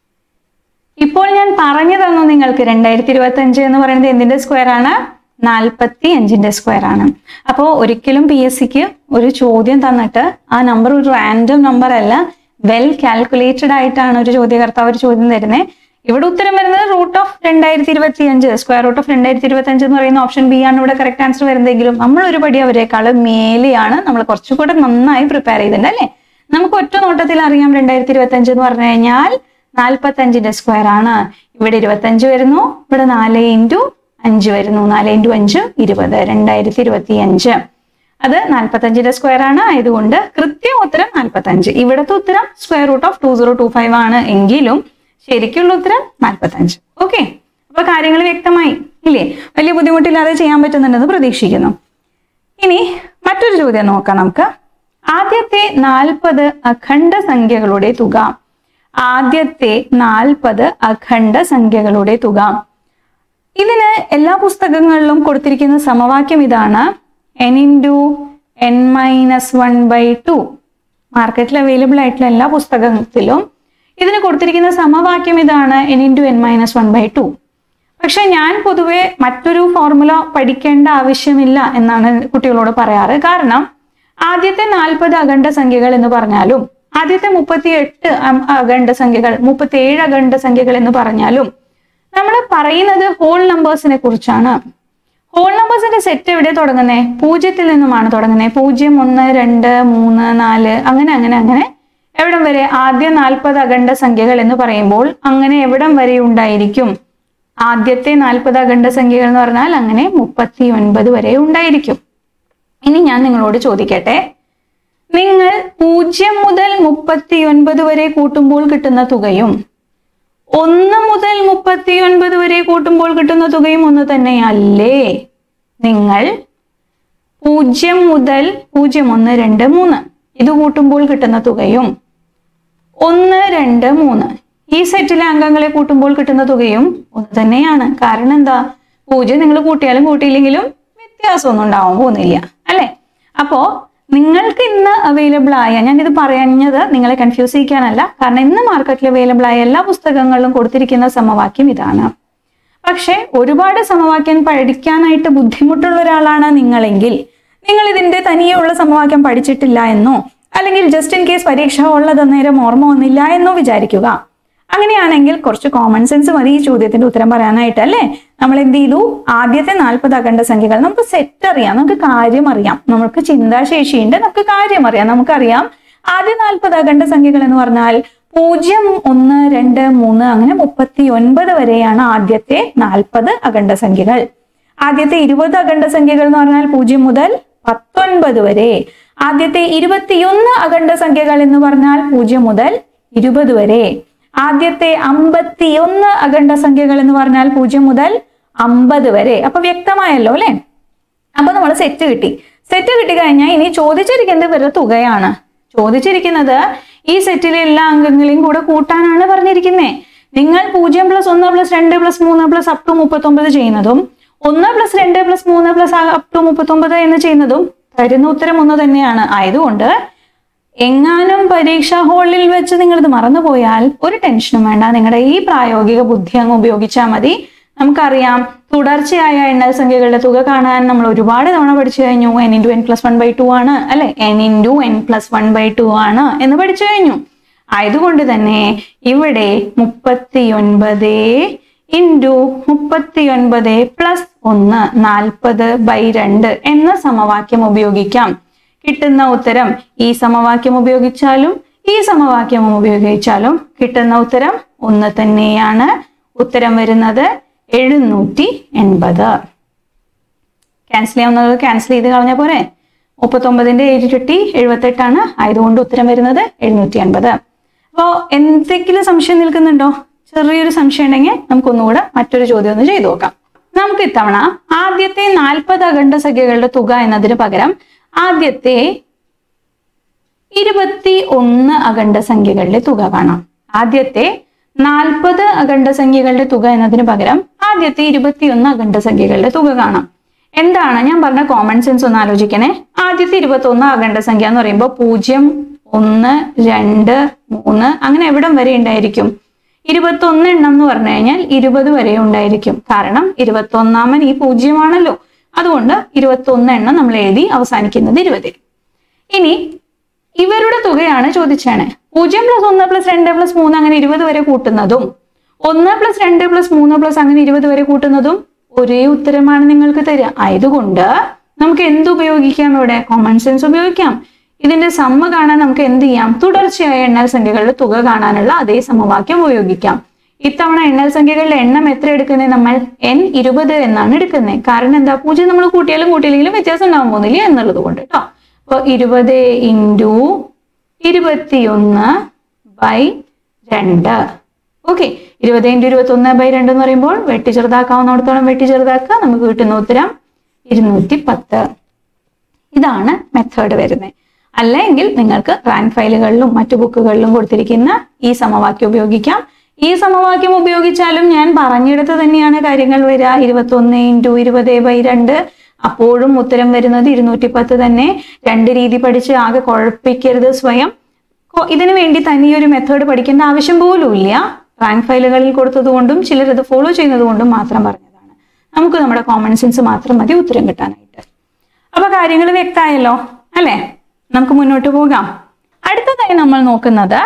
ഇപ്പോൾ ഞാൻ പറഞ്ഞു തന്നു നിങ്ങൾക്ക് രണ്ടായിരത്തി ഇരുപത്തി അഞ്ച് എന്ന് പറയുന്നത് എന്തിന്റെ സ്ക്വയർ ആണ് നാൽപ്പത്തി അഞ്ചിന്റെ സ്ക്വയർ ആണ് അപ്പോൾ ഒരിക്കലും പി എസ് സിക്ക് ഒരു ചോദ്യം തന്നിട്ട് ആ നമ്പർ ഒരു റാൻഡം നമ്പർ അല്ല വെൽ കാൽക്കുലേറ്റഡ് ആയിട്ടാണ് ഒരു ചോദ്യകർത്താവ് ഒരു ചോദ്യം തരുന്നത് ഇവിടെ ഉത്തരം വരുന്നത് റൂട്ട് ഓഫ് രണ്ടായിരത്തി ഇരുപത്തി അഞ്ച് സ്ക്വയർ റൂട്ട് ഓഫ് രണ്ടായിരത്തി ഇരുപത്തി അഞ്ച് എന്ന് പറയുന്ന ഓപ്ഷൻ ബി ആണ് ഇവിടെ കറക്റ്റ് ആൻസർ വരുന്നതെങ്കിലും നമ്മൾ ഒരു പടി അവരെക്കാൾ മേലെയാണ് നമ്മൾ കുറച്ചുകൂടെ നന്നായി പ്രിപ്പയർ ചെയ്തിട്ടുണ്ട് അല്ലേ നമുക്ക് ഒറ്റ നോട്ടത്തിൽ അറിയാം രണ്ടായിരത്തി ഇരുപത്തി അഞ്ച് എന്ന് പറഞ്ഞു കഴിഞ്ഞാൽ നാൽപ്പത്തി അഞ്ചിന്റെ സ്ക്വയർ ആണ് ഇവിടെ ഇരുപത്തഞ്ച് വരുന്നു ഇവിടെ നാല് ഇൻറ്റു അഞ്ച് വരുന്നു നാല് ഇൻറ്റു അഞ്ച് ഇരുപത് രണ്ടായിരത്തി ഇരുപത്തി അഞ്ച് അത് നാൽപ്പത്തഞ്ചിന്റെ സ്ക്വയർ ആണ് ആയതുകൊണ്ട് കൃത്യം ഉത്തരം നാൽപ്പത്തഞ്ച് ഇവിടുത്തെ ഉത്തരം square root of two zero two five ആണ് എങ്കിലും ശരിക്കുള്ള ഉത്തരം നാൽപ്പത്തഞ്ച് ഓക്കെ അപ്പൊ കാര്യങ്ങൾ വ്യക്തമായി ഇല്ലേ വലിയ ബുദ്ധിമുട്ടില്ലാതെ ചെയ്യാൻ പറ്റുന്നുണ്ടെന്ന് പ്രതീക്ഷിക്കുന്നു ഇനി മറ്റൊരു ചോദ്യം നോക്കാം നമുക്ക് ആദ്യത്തെ നാൽപ്പത് അഖണ്ഡ സംഖ്യകളുടെ തുക ആദ്യത്തെ നാൽപ്പത് അഖണ്ഡ സംഖ്യകളുടെ തുക ഇതിന് എല്ലാ പുസ്തകങ്ങളിലും കൊടുത്തിരിക്കുന്ന സമവാക്യം ഇതാണ് n into n minus one by two മാർക്കറ്റിൽ അവൈലബിൾ ആയിട്ടുള്ള എല്ലാ പുസ്തകത്തിലും ഇതിന് കൊടുത്തിരിക്കുന്ന സമവാക്യം ഇതാണ് n into n minus one by two പക്ഷെ ഞാൻ പൊതുവെ മറ്റൊരു ഫോർമുല പഠിക്കേണ്ട ആവശ്യമില്ല എന്നാണ് കുട്ടികളോട് പറയാറ് കാരണം ആദ്യത്തെ നാൽപ്പത് അഖണ്ഡ സംഖ്യകൾ എന്ന് പറഞ്ഞാലും ആദ്യത്തെ മുപ്പത്തി എട്ട് അഖണ്ഡ സംഖ്യകൾ മുപ്പത്തി ഏഴ് അഖണ്ഡ സംഖ്യകൾ എന്ന് പറഞ്ഞാലും നമ്മൾ പറയുന്നത് ഹോൾ നമ്പേഴ്സിനെ കുറിച്ചാണ് ഹോൾ നമ്പേഴ്സിന്റെ സെറ്റ് എവിടെ തുടങ്ങുന്നേ പൂജ്യത്തിൽ നിന്നുമാണ് തുടങ്ങുന്നത് പൂജ്യം ഒന്ന് രണ്ട് മൂന്ന് നാല് അങ്ങനെ അങ്ങനെ അങ്ങനെ എവിടം വരെ ആദ്യ നാൽപ്പത് അഖണ്ഡ സംഖ്യകൾ എന്ന് പറയുമ്പോൾ അങ്ങനെ എവിടം വരെ ഉണ്ടായിരിക്കും ആദ്യത്തെ നാൽപ്പത് അഖണ്ഡ സംഖ്യകൾ എന്ന് പറഞ്ഞാൽ അങ്ങനെ മുപ്പത്തി ഒൻപത് വരെ ഉണ്ടായിരിക്കും ഇനി ഞാൻ നിങ്ങളോട് ചോദിക്കട്ടെ നിങ്ങൾ പൂജ്യം മുതൽ മുപ്പത്തി ഒൻപത് വരെ കൂട്ടുമ്പോൾ കിട്ടുന്ന തുകയും ഒന്ന് മുതൽ മുപ്പത്തി ഒൻപത് വരെ കൂട്ടുമ്പോൾ കിട്ടുന്ന തുകയും ഒന്ന് തന്നെയല്ലേ നിങ്ങൾ പൂജ്യം മുതൽ പൂജ്യം ഒന്ന് രണ്ട് മൂന്ന് ഇത് കൂട്ടുമ്പോൾ കിട്ടുന്ന തുകയും ഒന്ന് രണ്ട് മൂന്ന് ഈ സെറ്റിലെ അംഗങ്ങളെ കൂട്ടുമ്പോൾ കിട്ടുന്ന തുകയും ഒന്ന് തന്നെയാണ് കാരണം എന്താ പൂജ്യം നിങ്ങൾ കൂട്ടിയാലും കൂട്ടിയില്ലെങ്കിലും വ്യത്യാസമൊന്നും ഉണ്ടാവാൻ പോകുന്നില്ല അല്ലെ അപ്പോ നിങ്ങൾക്ക് ഇന്ന് അവൈലബിൾ ആയ ഞാനിത് പറഞ്ഞത് നിങ്ങളെ കൺഫ്യൂസ് ചെയ്യിക്കാനല്ല കാരണം ഇന്ന് മാർക്കറ്റിൽ അവൈലബിൾ ആയ എല്ലാ പുസ്തകങ്ങളിലും കൊടുത്തിരിക്കുന്ന സമവാക്യം ഇതാണ് പക്ഷെ ഒരുപാട് സമവാക്യം പഠിക്കാനായിട്ട് ബുദ്ധിമുട്ടുള്ള ഒരാളാണ് നിങ്ങളെങ്കിൽ നിങ്ങൾ ഇതിന്റെ തനിയെയുള്ള സമവാക്യം പഠിച്ചിട്ടില്ല എന്നോ അല്ലെങ്കിൽ ജസ്റ്റ് ഇൻ കേസ് പരീക്ഷ ഉള്ളത് നേരം ഓർമ്മ വന്നില്ല എന്നോ വിചാരിക്കുക അങ്ങനെയാണെങ്കിൽ കുറച്ച് കോമൺ സെൻസ് മതി ഈ ചോദ്യത്തിന്റെ ഉത്തരം പറയാനായിട്ട് അല്ലേ നമ്മൾ എന്ത് ചെയ്തു ആദ്യത്തെ നാൽപ്പത് അഖണ്ഡ സംഖ്യകൾ നമുക്ക് സെറ്റ് അറിയാം നമുക്ക് കാര്യം അറിയാം നമുക്ക് ചിന്താശേഷിയുണ്ട് നമുക്ക് കാര്യം അറിയാം നമുക്കറിയാം ആദ്യ നാൽപ്പത് അഖണ്ഡ സംഖ്യകൾ എന്ന് പറഞ്ഞാൽ പൂജ്യം ഒന്ന് രണ്ട് മൂന്ന് അങ്ങനെ മുപ്പത്തി ഒൻപത് വരെയാണ് ആദ്യത്തെ നാൽപ്പത് അഖണ്ഡ സംഖ്യകൾ ആദ്യത്തെ ഇരുപത് അഖണ്ഡ സംഖ്യകൾ എന്ന് പറഞ്ഞാൽ പൂജ്യം മുതൽ പത്തൊൻപത് വരെ ആദ്യത്തെ ഇരുപത്തിയൊന്ന് അഖണ്ഡ സംഖ്യകൾ എന്ന് പറഞ്ഞാൽ പൂജ്യം മുതൽ ഇരുപത് വരെ ആദ്യത്തെ അമ്പത്തിയൊന്ന് അഖണ്ഡ സംഖ്യകൾ എന്ന് പറഞ്ഞാൽ പൂജ്യം മുതൽ അമ്പത് വരെ അപ്പൊ വ്യക്തമായല്ലോ അല്ലെ അപ്പൊ നമ്മൾ സെറ്റ് കിട്ടി സെറ്റ് കിട്ടി കഴിഞ്ഞാൽ ഇനി ചോദിച്ചിരിക്കുന്നത് ഇവരുടെ തുകയാണ് ചോദിച്ചിരിക്കുന്നത് ഈ സെറ്റിലെ എല്ലാ അംഗങ്ങളെയും കൂടെ കൂട്ടാനാണ് പറഞ്ഞിരിക്കുന്നത് നിങ്ങൾ പൂജ്യം പ്ലസ് ഒന്ന് പ്ലസ് രണ്ട് പ്ലസ് മൂന്ന് പ്ലസ് അപ് ടു മുപ്പത്തൊമ്പത് ചെയ്യുന്നതും ഒന്ന് പ്ലസ് രണ്ട് പ്ലസ് മൂന്ന് പ്ലസ് അപ് ടു മുപ്പത്തൊമ്പത് എന്ന് ചെയ്യുന്നതും തരുന്ന ഉത്തരം ഒന്ന് തന്നെയാണ് ആയതുകൊണ്ട് എങ്ങാനും പരീക്ഷാ ഹാളിൽ വെച്ച് നിങ്ങളിത് മറന്നുപോയാൽ ഒരു ടെൻഷനും വേണ്ട നിങ്ങളുടെ ഈ പ്രായോഗിക ബുദ്ധി അങ്ങ് ഉപയോഗിച്ചാൽ മതി നമുക്കറിയാം തുടർച്ചയായ എണ്ണൽ സംഖ്യകളുടെ തുക കാണാൻ നമ്മൾ ഒരുപാട് തവണ പഠിച്ചു കഴിഞ്ഞു n into n plus one by two ആണ് അല്ലെ n into n plus one by two ആണ് എന്ന് പഠിച്ചു കഴിഞ്ഞു ആയതുകൊണ്ട് തന്നെ ഇവിടെ മുപ്പത്തിയൊൻപത് ഇൻറ്റു മുപ്പത്തിയൊൻപത് പ്ലസ് ഒന്ന് നാൽപ്പത് ബൈ രണ്ട് എന്ന സമവാക്യം ഉപയോഗിക്കാം കിട്ടുന്ന ഉത്തരം ഈ സമവാക്യം ഉപയോഗിച്ചാലും ഈ സമവാക്യം ഉപയോഗിച്ചാലും കിട്ടുന്ന ഉത്തരം ഒന്ന് തന്നെയാണ് ഉത്തരം വരുന്നത് എഴുന്നൂറ്റി എൺപത് ക്യാൻസൽ ചെയ്യാവുന്നത് ക്യാൻസൽ ചെയ്ത് കളഞ്ഞ പോരെ മുപ്പത്തൊമ്പതിന്റെ ഇരട്ടി എഴുപത്തെട്ടാണ് ആയതുകൊണ്ട് ഉത്തരം വരുന്നത് എഴുന്നൂറ്റി അൻപത് അപ്പോൾ എന്തെങ്കിലും സംശയം നിൽക്കുന്നുണ്ടോ ചെറിയൊരു സംശയം ഉണ്ടെങ്കിൽ നമുക്കൊന്നുകൂടെ മറ്റൊരു ചോദ്യം ഒന്ന് ചെയ്തു നോക്കാം നമുക്ക് ഇത്തവണ ആദ്യത്തെ നാൽപ്പത് അഖണ്ഡ സംഖ്യകളുടെ തുക എന്നതിന് പകരം ആദ്യത്തെ ഇരുപത്തി ഒന്ന് അഖണ്ഡ സംഖ്യകളുടെ തുക കാണാം ആദ്യത്തെ നാൽപ്പത് അഖണ്ഡ സംഖ്യകളുടെ തുക എന്നതിന് പകരം ആദ്യത്തെ ഇരുപത്തിയൊന്ന് അഖണ്ഡ സംഖ്യകളുടെ തുക കാണാം എന്താണ് ഞാൻ പറഞ്ഞ കോമൺ സെൻസ് ഒന്ന് ആലോചിക്കണേ ആദ്യത്തെ ഇരുപത്തി ഒന്ന് അഖണ്ഡ സംഖ്യ എന്ന് പറയുമ്പോൾ പൂജ്യം ഒന്ന് രണ്ട് മൂന്ന് അങ്ങനെ എവിടം വരെ ഉണ്ടായിരിക്കും ഇരുപത്തി ഒന്ന് എണ്ണം എന്ന് പറഞ്ഞു കഴിഞ്ഞാൽ ഇരുപത് വരെ ഉണ്ടായിരിക്കും കാരണം ഇരുപത്തി ഒന്നാമൻ ഈ പൂജ്യമാണല്ലോ അതുകൊണ്ട് ഇരുപത്തി ഒന്ന് എണ്ണം നമ്മൾ എഴുതി അവസാനിക്കുന്നത് ഇരുപതിൽ ഇനി ഇവരുടെ തുകയാണ് ചോദിച്ചാണ് പൂജ്യം പ്ലസ് ഒന്ന് പ്ലസ് രണ്ട് പ്ലസ് മൂന്ന് അങ്ങനെ ഇരുപത് വരെ കൂട്ടുന്നതും ഒന്ന് പ്ലസ് രണ്ട് പ്ലസ് മൂന്ന് പ്ലസ് അങ്ങനെ ഇരുപത് വരെ കൂട്ടുന്നതും ഒരേ ഉത്തരമാണ് നിങ്ങൾക്ക് തരിക ആയതുകൊണ്ട് നമുക്ക് എന്ത് ഉപയോഗിക്കാം ഇവിടെ കോമൺ സെൻസ് ഉപയോഗിക്കാം ഇതിന്റെ സമ്മ കാണാൻ നമുക്ക് എന്ത് ചെയ്യാം തുടർച്ചയായ എണ്ണൽ സംഖ്യകളുടെ തുക കാണാനുള്ള അതേ സമവാക്യം ഉപയോഗിക്കാം ഇത്തവണ എണ്ണൽ സംഖ്യകളുടെ എണ്ണം എത്ര എടുക്കുന്നത് നമ്മൾ എൻ ഇരുപത് എന്നാണ് എടുക്കുന്നത് കാരണം എന്താ പൂജ്യം നമ്മൾ കൂട്ടിയാലും കൂട്ടിയില്ലെങ്കിലും വ്യത്യാസം ഉണ്ടാവാൻ പോകുന്നില്ല എന്നുള്ളത് കൊണ്ട് കേട്ടോ അപ്പോൾ ഇരുപത് ഇൻറ്റു ഇരുപത്തിയൊന്ന് ബൈ രണ്ട് ഓക്കെ ഇരുപത് ഇൻറ്റു ഇരുപത്തി ഒന്ന് ബൈ രണ്ട് എന്ന് പറയുമ്പോൾ വെട്ടി ചെറുതാക്കാവുന്നിടത്തോളം വെട്ടി ചെറുതാക്കുക നമുക്ക് കിട്ടുന്ന ഉത്തരം ഇരുന്നൂറ്റി പത്ത് ഇതാണ് മെത്തേഡ് വരുന്നത് അല്ലെങ്കിൽ നിങ്ങൾക്ക് റാങ്ക് ഫയലുകളിലും മറ്റു ബുക്കുകളിലും കൊടുത്തിരിക്കുന്ന ഈ സമവാക്യം ഉപയോഗിക്കാം ഈ സമവാക്യം ഉപയോഗിച്ചാലും ഞാൻ പറഞ്ഞെടുത്ത് തന്നെയാണ് കാര്യങ്ങൾ വരിക ഇരുപത്തി ഒന്ന് ഇൻറ്റു ഇരുപത് ബൈ രണ്ട് അപ്പോഴും ഉത്തരം വരുന്നത് ഇരുന്നൂറ്റി പത്ത് തന്നെ രണ്ട് രീതി പഠിച്ച് ആകെ കുഴപ്പിക്കരുത് സ്വയം കൊ- ഇതിനു വേണ്ടി തന്നെ ഈ ഒരു മെത്തേഡ് പഠിക്കേണ്ട ആവശ്യം പോലും ഇല്ല റാങ്ക് ഫയലുകളിൽ കൊടുത്തതുകൊണ്ടും ചിലർ അത് ഫോളോ ചെയ്യുന്നത് കൊണ്ടും മാത്രം പറഞ്ഞതാണ് നമുക്ക് നമ്മുടെ കോമൺ സെൻസ് മാത്രം മതി ഉത്തരം കിട്ടാനായിട്ട് അപ്പൊ കാര്യങ്ങൾ വ്യക്തമായല്ലോ അല്ലേ നമുക്ക് മുന്നോട്ട് പോകാം അടുത്തതായി നമ്മൾ നോക്കുന്നത്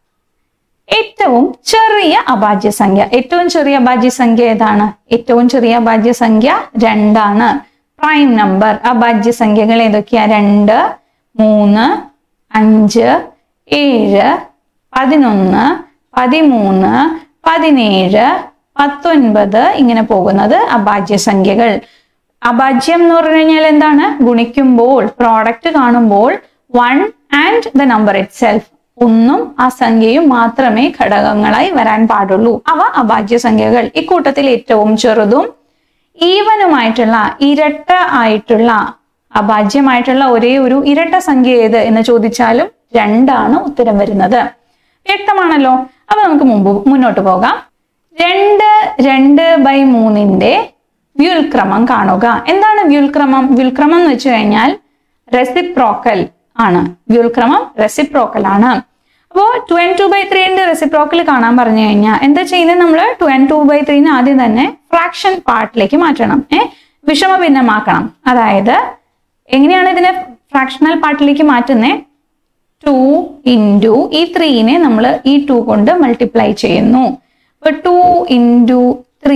ഏറ്റവും ചെറിയ അഭാജ്യ സംഖ്യ ഏറ്റവും ചെറിയ അഭാജ്യ സംഖ്യ ഏതാണ് ഏറ്റവും ചെറിയ അഭാജ്യ സംഖ്യ രണ്ടാണ് പ്രൈം നമ്പർ അഭാജ്യ സംഖ്യകൾ ഏതൊക്കെയാ രണ്ട് മൂന്ന് അഞ്ച് ഏഴ് പതിനൊന്ന് പതിമൂന്ന് പതിനേഴ് പത്തൊൻപത് ഇങ്ങനെ പോകുന്നത് അഭാജ്യ സംഖ്യകൾ അഭാജ്യം എന്ന് പറഞ്ഞു കഴിഞ്ഞാൽ എന്താണ് ഗുണിക്കുമ്പോൾ പ്രോഡക്റ്റ് കാണുമ്പോൾ one and the number itself ഒന്നും ആ സംഖ്യയും മാത്രമേ ഘടകങ്ങളായി വരാൻ പാടുള്ളൂ അവ അഭാജ്യ സംഖ്യകൾ ഇക്കൂട്ടത്തിൽ ഏറ്റവും ചെറുതും ഈവനുമായിട്ടുള്ള ഇരട്ട ആയിട്ടുള്ള അഭാജ്യമായിട്ടുള്ള ഒരേ ഒരു ഇരട്ട സംഖ്യ ഏത് എന്ന് ചോദിച്ചാലും രണ്ടാണ് ഉത്തരം വരുന്നത് വ്യക്തമാണല്ലോ അപ്പൊ നമുക്ക് മുമ്പ് മുന്നോട്ട് പോകാം രണ്ട് രണ്ട് ബൈ മൂന്നിന്റെ വ്യുൽക്രമം കാണുക എന്താണ് വ്യുൽക്രമം വ്യുൽക്രമം എന്ന് വെച്ച് കഴിഞ്ഞാൽ റെസിപ്രോക്കൽ ആണ് വ്യുൽക്രമം റെസിപ്രോക്കൽ ആണ് അപ്പോൾ ടു ആൻഡ് ടു ബൈ ത്രീന്റെ റെസിപ്രോക്കൽ കാണാൻ പറഞ്ഞു കഴിഞ്ഞാൽ എന്താ ചെയ്യുന്നത് നമ്മൾ ടു ആൻഡ് ടു ബൈ ത്രീന്ന് ആദ്യം തന്നെ ഫ്രാക്ഷൻ പാർട്ടിലേക്ക് മാറ്റണം ഏഹ് വിഷമ ഭിന്നമാക്കണം അതായത് എങ്ങനെയാണ് ഇതിനെ ഫ്രാക്ഷണൽ പാർട്ടിലേക്ക് മാറ്റുന്നത് ടു ഇൻറ്റു ഈ ത്രീനെ നമ്മൾ ഈ ടു കൊണ്ട് മൾട്ടിപ്ലൈ ചെയ്യുന്നു അപ്പൊ ടു ഇൻറ്റു ത്രീ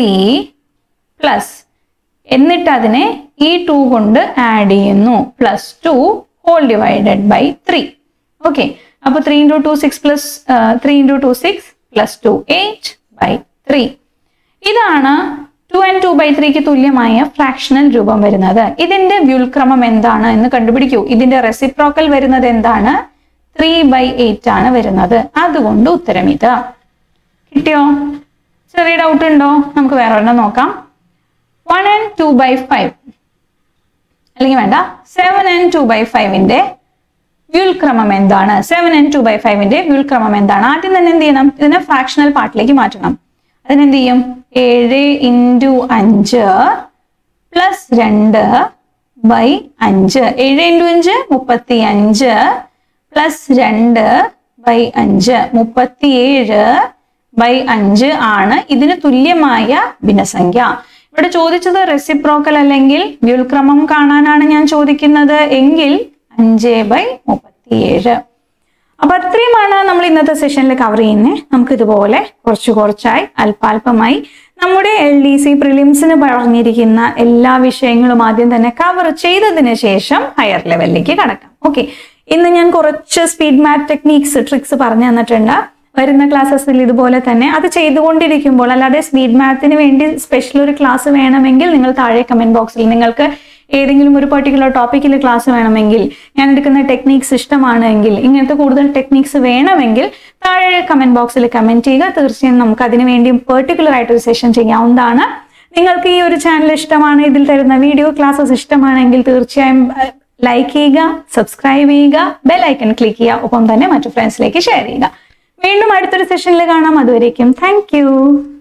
പ്ലസ് എന്നിട്ട് അതിനെ ഈ ടു കൊണ്ട് ആഡ് ചെയ്യുന്നു plus two whole divided by three okay അപ്പൊ three into two six plus three into two six plus two eight by three ഇതാണ് ടു ആൻഡ് ടു ബൈ ത്രീക്ക് തുല്യമായ fractional രൂപം വരുന്നത് ഇതിന്റെ വ്യുൽക്രമം എന്താണ് എന്ന് കണ്ടുപിടിക്കൂ ഇതിന്റെ റെസിപ്രോക്കൽ വരുന്നത് എന്താണ് ത്രീ ബൈ എയ്റ്റ് ആണ് വരുന്നത് അതുകൊണ്ട് ഉത്തരം ഇത് കിട്ടിയോ ചെറിയ ഡൗട്ട് ഉണ്ടോ നമുക്ക് വേറെ ഒരെണ്ണം നോക്കാം one and two by five അല്ലെങ്കിൽ വേണ്ട സെവൻ ആൻഡ് ടു ബൈ ഫൈവിന്റെ വ്യുൽക്രമം എന്താണ് സെവൻ ആൻഡ് ടു ബൈ ഫൈവിന്റെ വ്യുൽക്രമം എന്താണ് ആദ്യം തന്നെ എന്ത് ചെയ്യണം ഇതിനെ ഫ്രാക്ഷണൽ പാർട്ടിലേക്ക് മാറ്റണം അതിനെന്ത് ചെയ്യും ഏഴ് ഇൻറ്റു അഞ്ച് പ്ലസ് രണ്ട് ബൈ അഞ്ച് ഏഴ് ഇൻറ്റു അഞ്ച് മുപ്പത്തി അഞ്ച് പ്ലസ് രണ്ട് ബൈ അഞ്ച് മുപ്പത്തിയേഴ് ബൈ അഞ്ച് ആണ് ഇതിന് തുല്യമായ ഭിന്നസംഖ്യ ഇവിടെ ചോദിച്ചത് റെസിപ്രോക്കൽ അല്ലെങ്കിൽ വ്യുൽക്രമം കാണാനാണ് ഞാൻ ചോദിക്കുന്നത് എങ്കിൽ അഞ്ച് ബൈ മുപ്പത്തിയേഴ് അപ്പൊ അത്രയുമാണ് നമ്മൾ ഇന്നത്തെ സെഷനിൽ കവർ ചെയ്യുന്നത് നമുക്ക് ഇതുപോലെ കുറച്ച് കുറച്ചായി അല്പാൽപമായി നമ്മുടെ എൽ ഡി സി പ്രിലിംസിന് പറഞ്ഞിരിക്കുന്ന എല്ലാ വിഷയങ്ങളും ആദ്യം തന്നെ കവർ ചെയ്തതിന് ശേഷം ഹയർ ലെവലിലേക്ക് കടക്കാം ഓക്കെ ഇന്ന് ഞാൻ കുറച്ച് സ്പീഡ് മാത്ത് ടെക്നീക്സ് ട്രിക്സ് പറഞ്ഞു തന്നിട്ടുണ്ട് വരുന്ന ക്ലാസ്സസിൽ ഇതുപോലെ തന്നെ അത് ചെയ്തുകൊണ്ടിരിക്കുമ്പോൾ അല്ലാതെ സ്പീഡ് മാത്തിന് വേണ്ടി സ്പെഷ്യൽ ഒരു ക്ലാസ് വേണമെങ്കിൽ നിങ്ങൾ താഴെ കമന്റ് ബോക്സിൽ നിങ്ങൾക്ക് ഏതെങ്കിലും ഒരു പെർട്ടിക്കുലർ ടോപ്പിക്കിൽ ക്ലാസ് വേണമെങ്കിൽ ഞാൻ എടുക്കുന്ന ടെക്നീക്സ് ഇഷ്ടമാണെങ്കിൽ ഇങ്ങനത്തെ കൂടുതൽ ടെക്നീക്സ് വേണമെങ്കിൽ താഴെ കമന്റ് ബോക്സിൽ കമന്റ് ചെയ്യുക തീർച്ചയായും നമുക്ക് അതിനു വേണ്ടി പെർട്ടിക്കുലർ ആയിട്ട് ഒരു സെഷൻ ചെയ്യാവുന്നതാണ് നിങ്ങൾക്ക് ഈ ഒരു ചാനൽ ഇഷ്ടമാണ് ഇതിൽ തരുന്ന വീഡിയോ ക്ലാസ്സസ് ഇഷ്ടമാണെങ്കിൽ തീർച്ചയായും ലൈക്ക് ചെയ്യുക സബ്സ്ക്രൈബ് ചെയ്യുക ബെൽ ഐക്കൺ ക്ലിക്ക് ചെയ്യുക ഒപ്പം തന്നെ മറ്റു ഫ്രണ്ട്സിലേക്ക് ഷെയർ ചെയ്യുക വീണ്ടും അടുത്തൊരു സെഷനിൽ കാണാം അതുവരേക്കും താങ്ക്